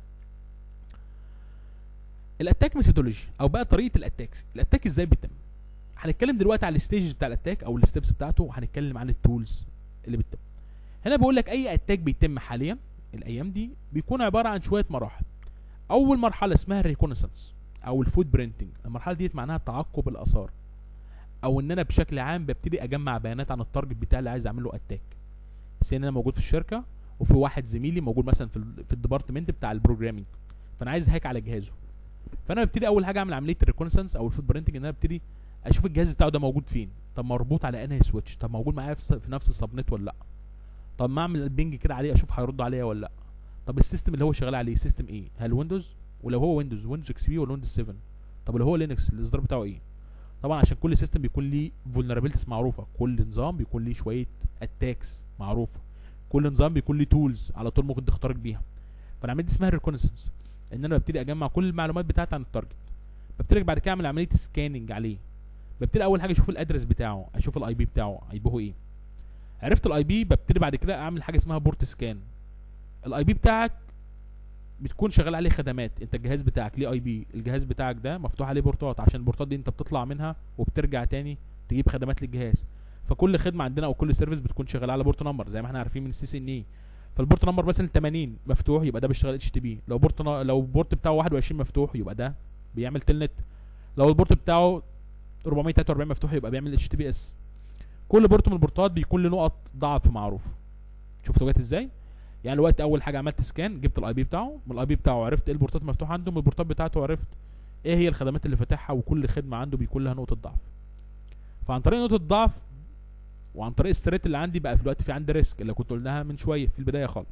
الاتاك ميثودولوجي او بقى طريقه الاتاكس الاتاك ازاي بيتم هنتكلم دلوقتي على الستيج بتاع الاتاك او الستبس بتاعته وهنتكلم عن التولز اللي بتتم هنا بقول لك اي اتاك بيتم حاليا الايام دي بيكون عباره عن شويه مراحل اول مرحله اسمها الريكونسنس او الفود برينتنج المرحله ديت معناها تعقب الاثار او ان انا بشكل عام ببتدي اجمع بيانات عن التارجت بتاعي اللي عايز اعمل له اتاك بس ان انا موجود في الشركه وفي واحد زميلي موجود مثلا في ال في الديبارتمنت بتاع البروجرامينج فانا عايز هاك على جهازه فانا ببتدي اول حاجه اعمل عمليه الريكونسنس او الفود برينتنج ان انا ابتدي اشوف الجهاز بتاعه ده موجود فين طب مربوط على انهي سويتش طب موجود معايا في, في نفس السبنت ولا لا طب ما اعمل بينج كده عليه اشوف هيرد عليا ولا لا طب السيستم اللي هو شغال عليه سيستم ايه هل ويندوز ولو هو ويندوز ويندوز اكس بي ولا ويندوز 7 طب لو هو لينكس الاصدار بتاعه ايه طبعا عشان كل سيستم بيكون ليه فولنربيلتيز معروفه كل نظام بيكون ليه شويه اتاكس معروفه كل نظام بيكون ليه تولز على طول ممكن تخترق بيها فانا عملت اسمها ريكونسنس ان انا ببتدي اجمع كل المعلومات بتاعتي عن التارجت ببتدي بعد كده اعمل عمليه سكاننج عليه ببتدي اول حاجه اشوف الادرس بتاعه اشوف الاي بي بتاعه اي بي هو ايه عرفت الاي بي ببتدي بعد كده اعمل حاجه اسمها بورت سكان الاي بي بتاعك بتكون شغال عليه خدمات انت الجهاز بتاعك ليه اي بي الجهاز بتاعك ده مفتوح عليه بورتات عشان البورتات دي انت بتطلع منها وبترجع تاني تجيب خدمات للجهاز فكل خدمه عندنا او كل سيرفيس بتكون شغاله على بورت نمبر زي ما احنا عارفين من السي سي ان اي فالبورت نمبر مثلا 80 مفتوح يبقى ده بيشتغل اتش تي بي لو بورت لو البورت بتاعه 21 مفتوح يبقى ده بيعمل تلنت لو البورت بتاعه 443 مفتوح يبقى بيعمل اتش تي بي اس كل بورت من البورتات بيكون له نقط ضعف معروفه شفتوا جت ازاي يعني الوقت اول حاجه عملت سكان جبت الاي بي بتاعه من الاي بي بتاعه عرفت ايه البورتات المفتوحه عنده من البورتات بتاعته عرفت ايه هي الخدمات اللي فاتحها وكل خدمه عنده بيكون لها نقطه ضعف فعن طريق نقطه الضعف وعن طريق الستريت اللي عندي بقى في الوقت في عندي ريسك اللي كنت قلناها من شويه في البدايه خالص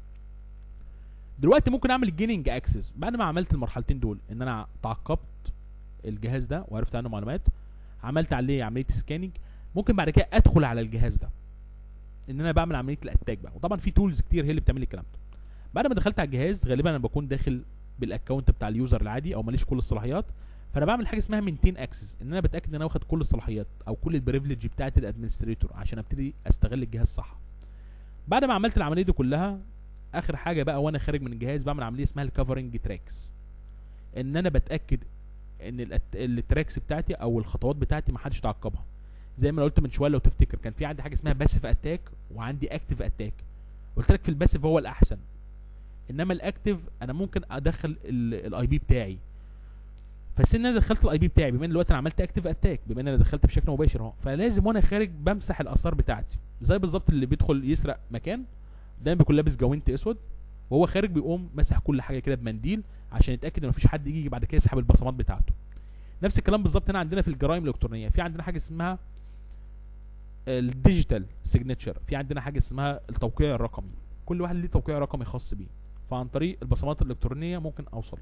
دلوقتي ممكن اعمل جيننج اكسس بعد ما عملت المرحلتين دول ان انا تعقبت الجهاز ده وعرفت عنه معلومات عملت عليه عمليه سكاننج ممكن بعد كده ادخل على الجهاز ده ان انا بعمل عمليه الاتاك بقى وطبعا في تولز كتير هي اللي بتعمل لي الكلام ده بعد ما دخلت على الجهاز غالبا انا بكون داخل بالاكونت بتاع اليوزر العادي او ماليش كل الصلاحيات فانا بعمل حاجه اسمها مينتين اكسس ان انا بتاكد ان انا واخد كل الصلاحيات او كل البريفليج بتاعت الادمنستريتور عشان ابتدي استغل الجهاز صح بعد ما عملت العمليه دي كلها اخر حاجه بقى وانا خارج من الجهاز بعمل عمليه اسمها الكفرنج تراكس ان انا بتاكد ان التراكس بتاعتي او الخطوات بتاعتي ما حدش تعقبها زي ما انا قلت من شويه لو تفتكر كان في عندي حاجه اسمها باسيف اتاك وعندي اكتيف اتاك قلت لك في الباسيف هو الاحسن انما الاكتيف انا ممكن ادخل الاي بي بتاعي فسن انا دخلت الاي بي بتاعي بما ان دلوقتي انا عملت اكتيف اتاك بما ان انا دخلت بشكل مباشر اهو فلازم وانا خارج بمسح الاثار بتاعتي زي بالظبط اللي بيدخل يسرق مكان دايما بيكون لابس جوانت اسود وهو خارج بيقوم مسح كل حاجه كده بمنديل عشان يتاكد ان مفيش حد يجي بعد كده يسحب البصمات بتاعته نفس الكلام بالظبط هنا عندنا في الجرائم الالكترونيه في عندنا حاجه اسمها الديجيتال سيجنتشر في عندنا حاجه اسمها التوقيع الرقمي كل واحد ليه توقيع رقمي خاص بيه فعن طريق البصمات الالكترونيه ممكن اوصل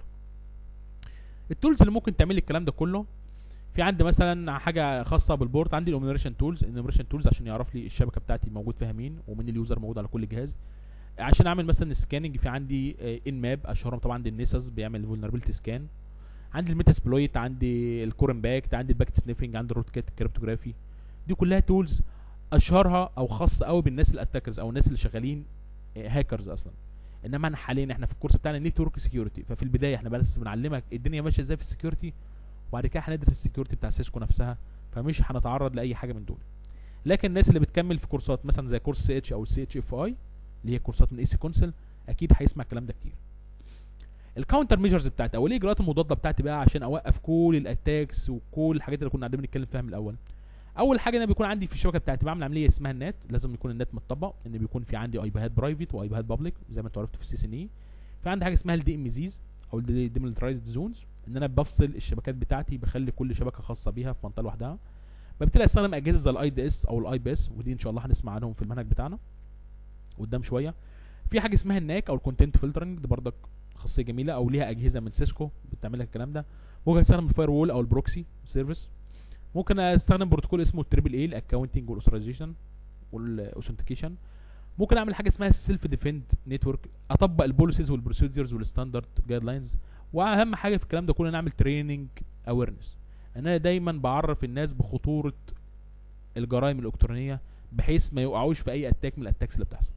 التولز اللي ممكن تعمل لي الكلام ده كله في عندي مثلا حاجه خاصه بالبورت عندي الانوميريشن تولز الانوميريشن تولز عشان يعرف لي الشبكه بتاعتي موجود فيها مين ومين اليوزر موجود على كل جهاز عشان اعمل مثلا سكاننج في عندي ان ماب اشهرهم طبعا عندي النيسس بيعمل فولنربيلتي سكان عندي الميتاسبلويت عندي الكورن باكت عندي الباكت سنيفنج عندي الروت كات كريبتوجرافي دي كلها تولز اشهرها او خاصه قوي بالناس الاتاكرز او الناس اللي شغالين هاكرز اصلا انما احنا حاليا احنا في الكورس بتاعنا نتورك سكيورتي ففي البدايه احنا بس بنعلمك الدنيا ماشيه ازاي في السكيورتي وبعد كده هندرس السكيورتي بتاع سيسكو نفسها فمش هنتعرض لاي حاجه من دول لكن الناس اللي بتكمل في كورسات مثلا زي كورس سي اتش او السي اتش اف اي اللي هي كورسات من اي سي كونسل اكيد هيسمع الكلام ده كتير الكاونتر ميجرز بتاعتي او الاجراءات المضاده بتاعتي بقى عشان اوقف كل الاتاكس وكل الحاجات اللي كنا قاعدين بنتكلم فيها من الاول اول حاجه انا بيكون عندي في الشبكه بتاعتي بعمل عمليه اسمها النت لازم يكون النت متطبق ان بيكون في عندي اي بيهات برايفت واي بيهات بابليك زي ما انتوا عرفتوا في السي سي اي في عندي حاجه اسمها الدي ام زيز او الديمilitarized زونز ان انا بفصل الشبكات بتاعتي بخلي كل شبكه خاصه بيها في منطقه لوحدها ببتدي استخدم اجهزه زي الاي دي اس او الاي بي اس ودي ان شاء الله هنسمع عنهم في المنهج بتاعنا قدام شويه في حاجه اسمها الناك او الكونتنت فلترنج دي بردك خاصيه جميله او ليها اجهزه من سيسكو بتعمل لك الكلام ده ممكن استخدم الفاير وول او البروكسي سيرفيس ممكن استخدم بروتوكول اسمه التريبل اي الاكونتنج والاوثرايزيشن والاوثنتيكيشن ممكن اعمل حاجه اسمها السيلف ديفند نتورك اطبق البوليسيز والبروسيدرز والستاندرد جايد لاينز واهم حاجه في الكلام ده كله نعمل تريننج اويرنس ان انا دايما بعرف الناس بخطوره الجرائم الالكترونيه بحيث ما يقعوش في اي اتاك من الاتاكس اللي بتحصل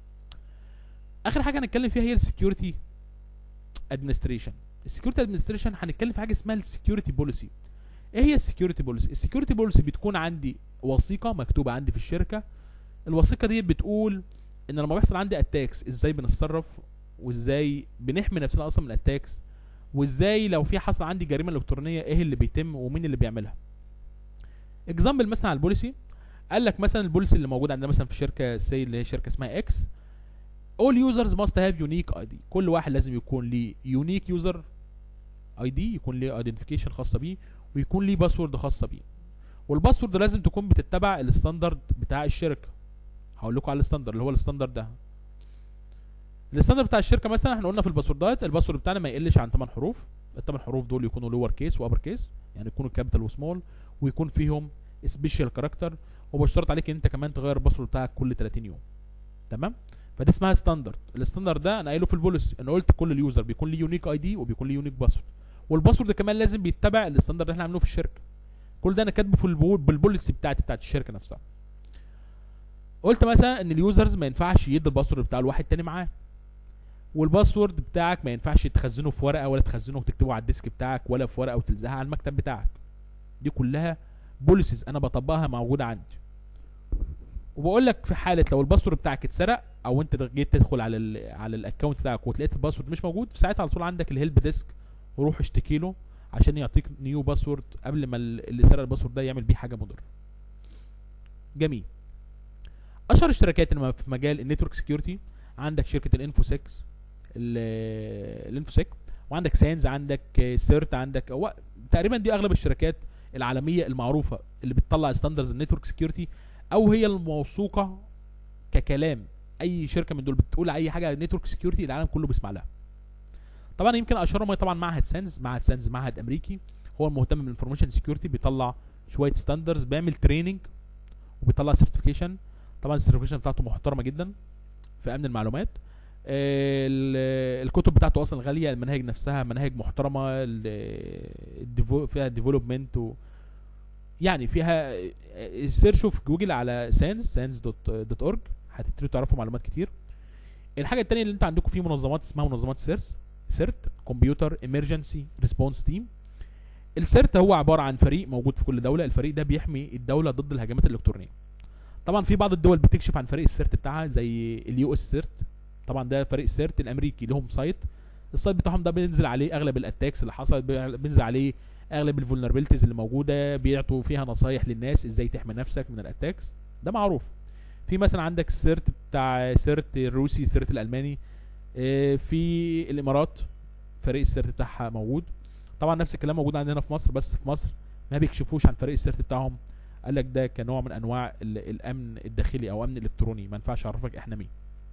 اخر حاجه هنتكلم فيها هي السكيورتي ادمنستريشن السكيورتي ادمنستريشن هنتكلم في حاجه اسمها السكيورتي بوليسي ايه هي السكيورتي بوليسي السكيورتي بوليسي بتكون عندي وثيقه مكتوبه عندي في الشركه الوثيقه دي بتقول ان لما بيحصل عندي اتاكس ازاي بنتصرف وازاي بنحمي نفسنا اصلا من الاتاكس وازاي لو في حصل عندي جريمه الكترونيه ايه اللي بيتم ومين اللي بيعملها اكزامبل مثلا على البوليسي قال لك مثلا البوليسي اللي موجود عندنا مثلا في شركه سي اللي هي شركه اسمها اكس all users must have unique ID كل واحد لازم يكون ليه unique user ID يكون ليه identification خاصه بيه ويكون ليه باسورد خاصه بيه والباسورد لازم تكون بتتبع الستاندرد بتاع الشركه هقول لكم على الستاندرد اللي هو الستاندرد ده الستاندرد بتاع الشركه مثلا احنا قلنا في الباسوردات الباسورد بتاعنا ما يقلش عن 8 حروف الثمان حروف دول يكونوا لور كيس وابر كيس يعني يكونوا كابيتال وسمول ويكون فيهم سبيشال كاركتر وبشترط عليك ان انت كمان تغير الباسورد بتاعك كل 30 يوم تمام فدي اسمها ستاندرد الستاندرد ده انا قايله في البوليسي انا قلت كل اليوزر بيكون ليه يونيك اي دي وبيكون ليه يونيك باسورد والباسورد كمان لازم بيتبع الستاندرد اللي احنا عاملينه في الشركه كل ده انا كاتبه في البول بالبوليسي بتاعتي بتاعت الشركه نفسها قلت مثلا ان اليوزرز ما ينفعش يدي الباسورد بتاع الواحد تاني معاه والباسورد بتاعك ما ينفعش تخزنه في ورقه ولا تخزنه وتكتبه على الديسك بتاعك ولا في ورقه وتلزقها على المكتب بتاعك دي كلها بوليسيز انا بطبقها موجوده عندي وبقول لك في حاله لو الباسورد بتاعك اتسرق او انت جيت تدخل على ال على الاكونت بتاعك وتلاقيت الباسورد مش موجود في ساعتها على طول عندك الهيلب ديسك وروح اشتكي له عشان يعطيك نيو باسورد قبل ما ال- اللي سرق الباسورد ده يعمل بيه حاجه مضره جميل اشهر الشركات اللي في مجال النتورك سكيورتي عندك شركه الانفوسيك ال- الانفوسيك وعندك ساينز عندك سيرت عندك هو تقريبا دي اغلب الشركات العالميه المعروفه اللي بتطلع ستاندرز النتورك سكيورتي او هي الموثوقه ككلام اي شركه من دول بتقول اي حاجه نتورك سكيورتي العالم كله بيسمع لها طبعا يمكن اشهرهم هي طبعا معهد سانز معهد سانز معهد امريكي هو المهتم بالانفورميشن سكيورتي بيطلع شويه ستاندرز بيعمل تريننج وبيطلع سيرتيفيكيشن طبعا السيرتيفيكيشن بتاعته محترمه جدا في امن المعلومات ال- الكتب بتاعته اصلا غاليه المناهج نفسها مناهج محترمه ال- الديفو- فيها ديفلوبمنت و يعني فيها سيرشوا في جوجل على ساينس ساينس دوت دوت اورج هتبتدوا تعرفوا معلومات كتير الحاجه التانية اللي انت عندكم في منظمات اسمها منظمات سيرس سيرت كمبيوتر ايمرجنسي ريسبونس تيم السيرت هو عباره عن فريق موجود في كل دوله الفريق ده بيحمي الدوله ضد الهجمات الالكترونيه طبعا في بعض الدول بتكشف عن فريق السيرت بتاعها زي اليو اس سيرت طبعا ده فريق السيرت الامريكي لهم سايت السايت بتاعهم ده بينزل عليه اغلب الاتاكس اللي حصلت بينزل عليه اغلب الفولنربيلتيز اللي موجوده بيعطوا فيها نصايح للناس ازاي تحمي نفسك من الاتاكس ده معروف في مثلا عندك السيرت بتاع سيرت الروسي السيرت الالماني آه، في الامارات فريق السيرت بتاعها موجود طبعا نفس الكلام موجود عندنا في مصر بس في مصر ما بيكشفوش عن فريق السيرت بتاعهم قال لك ده كنوع من انواع ال- الامن الداخلي او امن الكتروني ما ينفعش اعرفك احنا مين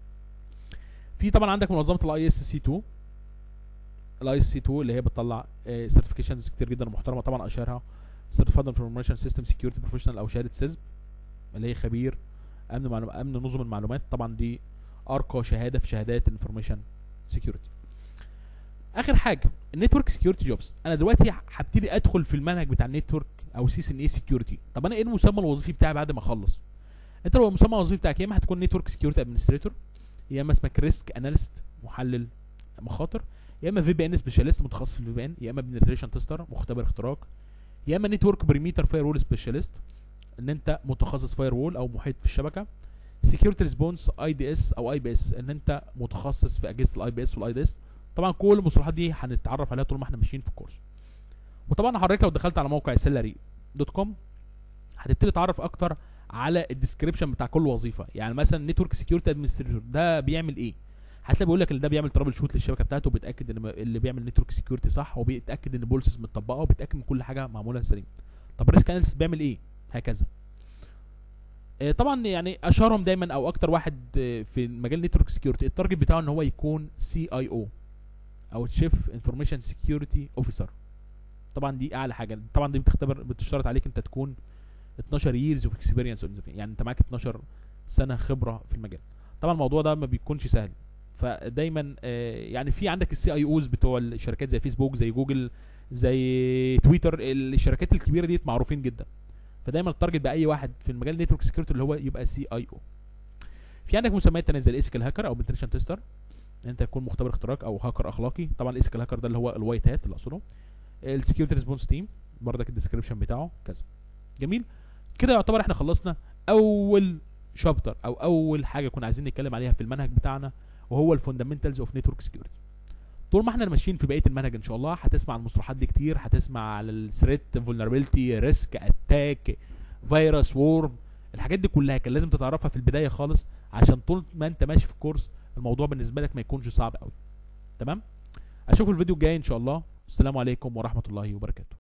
في طبعا عندك منظمه الاي اس سي 2 الاي اس سي 2 اللي هي بتطلع سيرتيفيكيشنز كتير جدا محترمه طبعا اشهرها سيرتيفايد انفورميشن سيستم سكيورتي بروفيشنال او شهاده سيزب اللي هي خبير امن معلوم... امن نظم المعلومات طبعا دي ارقى شهاده في شهادات الانفورميشن سكيورتي اخر حاجه النتورك سكيورتي جوبز انا دلوقتي هبتدي ادخل في المنهج بتاع النتورك او سي ان اي سكيورتي طب انا ايه المسمى الوظيفي بتاعي بعد ما اخلص انت لو المسمى الوظيفي بتاعك يا اما هتكون نتورك سكيورتي ادمنستريتور يا اما اسمك ريسك اناليست محلل مخاطر يا اما في بي ان سبيشاليست متخصص في الفي بي ان يا اما بنتريشن تيستر مختبر اختراق يا اما نتورك بريميتر فاير وول سبيشاليست ان انت متخصص فاير وول او محيط في الشبكه سكيورتي ريسبونس اي دي اس او اي بي اس ان انت متخصص في اجهزه الاي بي اس والاي دي اس طبعا كل المصطلحات دي هنتعرف عليها طول ما احنا ماشيين في الكورس وطبعا حضرتك لو دخلت على موقع سيلاري دوت كوم هتبتدي تعرف اكتر على الديسكريبشن بتاع كل وظيفه يعني مثلا نتورك سكيورتي ادمنستريتور ده بيعمل ايه هتلاقي بيقول لك ان ده بيعمل ترابل شوت للشبكه بتاعته وبيتاكد ان اللي بيعمل نتورك سكيورتي صح وبيتاكد ان البوليسز متطبقه وبيتاكد من كل حاجه معموله سليم طب الريسك اناليست بيعمل ايه هكذا آه، طبعا يعني اشهرهم دايما او اكتر واحد آه، في مجال نتورك سكيورتي التارجت بتاعه ان هو يكون سي اي او او تشيف انفورميشن سكيورتي اوفيسر طبعا دي اعلى حاجه طبعا دي بتختبر بتشترط عليك انت تكون 12 ييرز اوف اكسبيرينس يعني انت معاك 12 سنه خبره في المجال طبعا الموضوع ده ما بيكونش سهل فدايما آه، يعني في عندك السي اي اوز بتوع الشركات زي فيسبوك زي جوجل زي تويتر الشركات الكبيره دي معروفين جدا فدايما التارجت باي واحد في المجال نتورك سكيورتي اللي هو يبقى سي اي او في عندك مسميات تانية زي الايسكال هاكر او بنتريشن تيستر ان انت تكون مختبر اختراق او هاكر اخلاقي طبعا الايسكال هاكر ده اللي هو الوايت هات اللي اقصده السكيورتي ريسبونس تيم بردك الديسكربشن بتاعه كذا جميل كده يعتبر احنا خلصنا اول شابتر او اول حاجه كنا عايزين نتكلم عليها في المنهج بتاعنا وهو الفوندامنتالز اوف نتورك سكيورتي طول ما احنا ماشيين في بقيه المنهج ان شاء الله هتسمع المصطلحات دي كتير هتسمع على الثريت فولنربيلتي ريسك اتاك فيروس وورم الحاجات دي كلها كان لازم تتعرفها في البدايه خالص عشان طول ما انت ماشي في الكورس الموضوع بالنسبه لك ما يكونش صعب قوي تمام اشوف الفيديو الجاي ان شاء الله السلام عليكم ورحمه الله وبركاته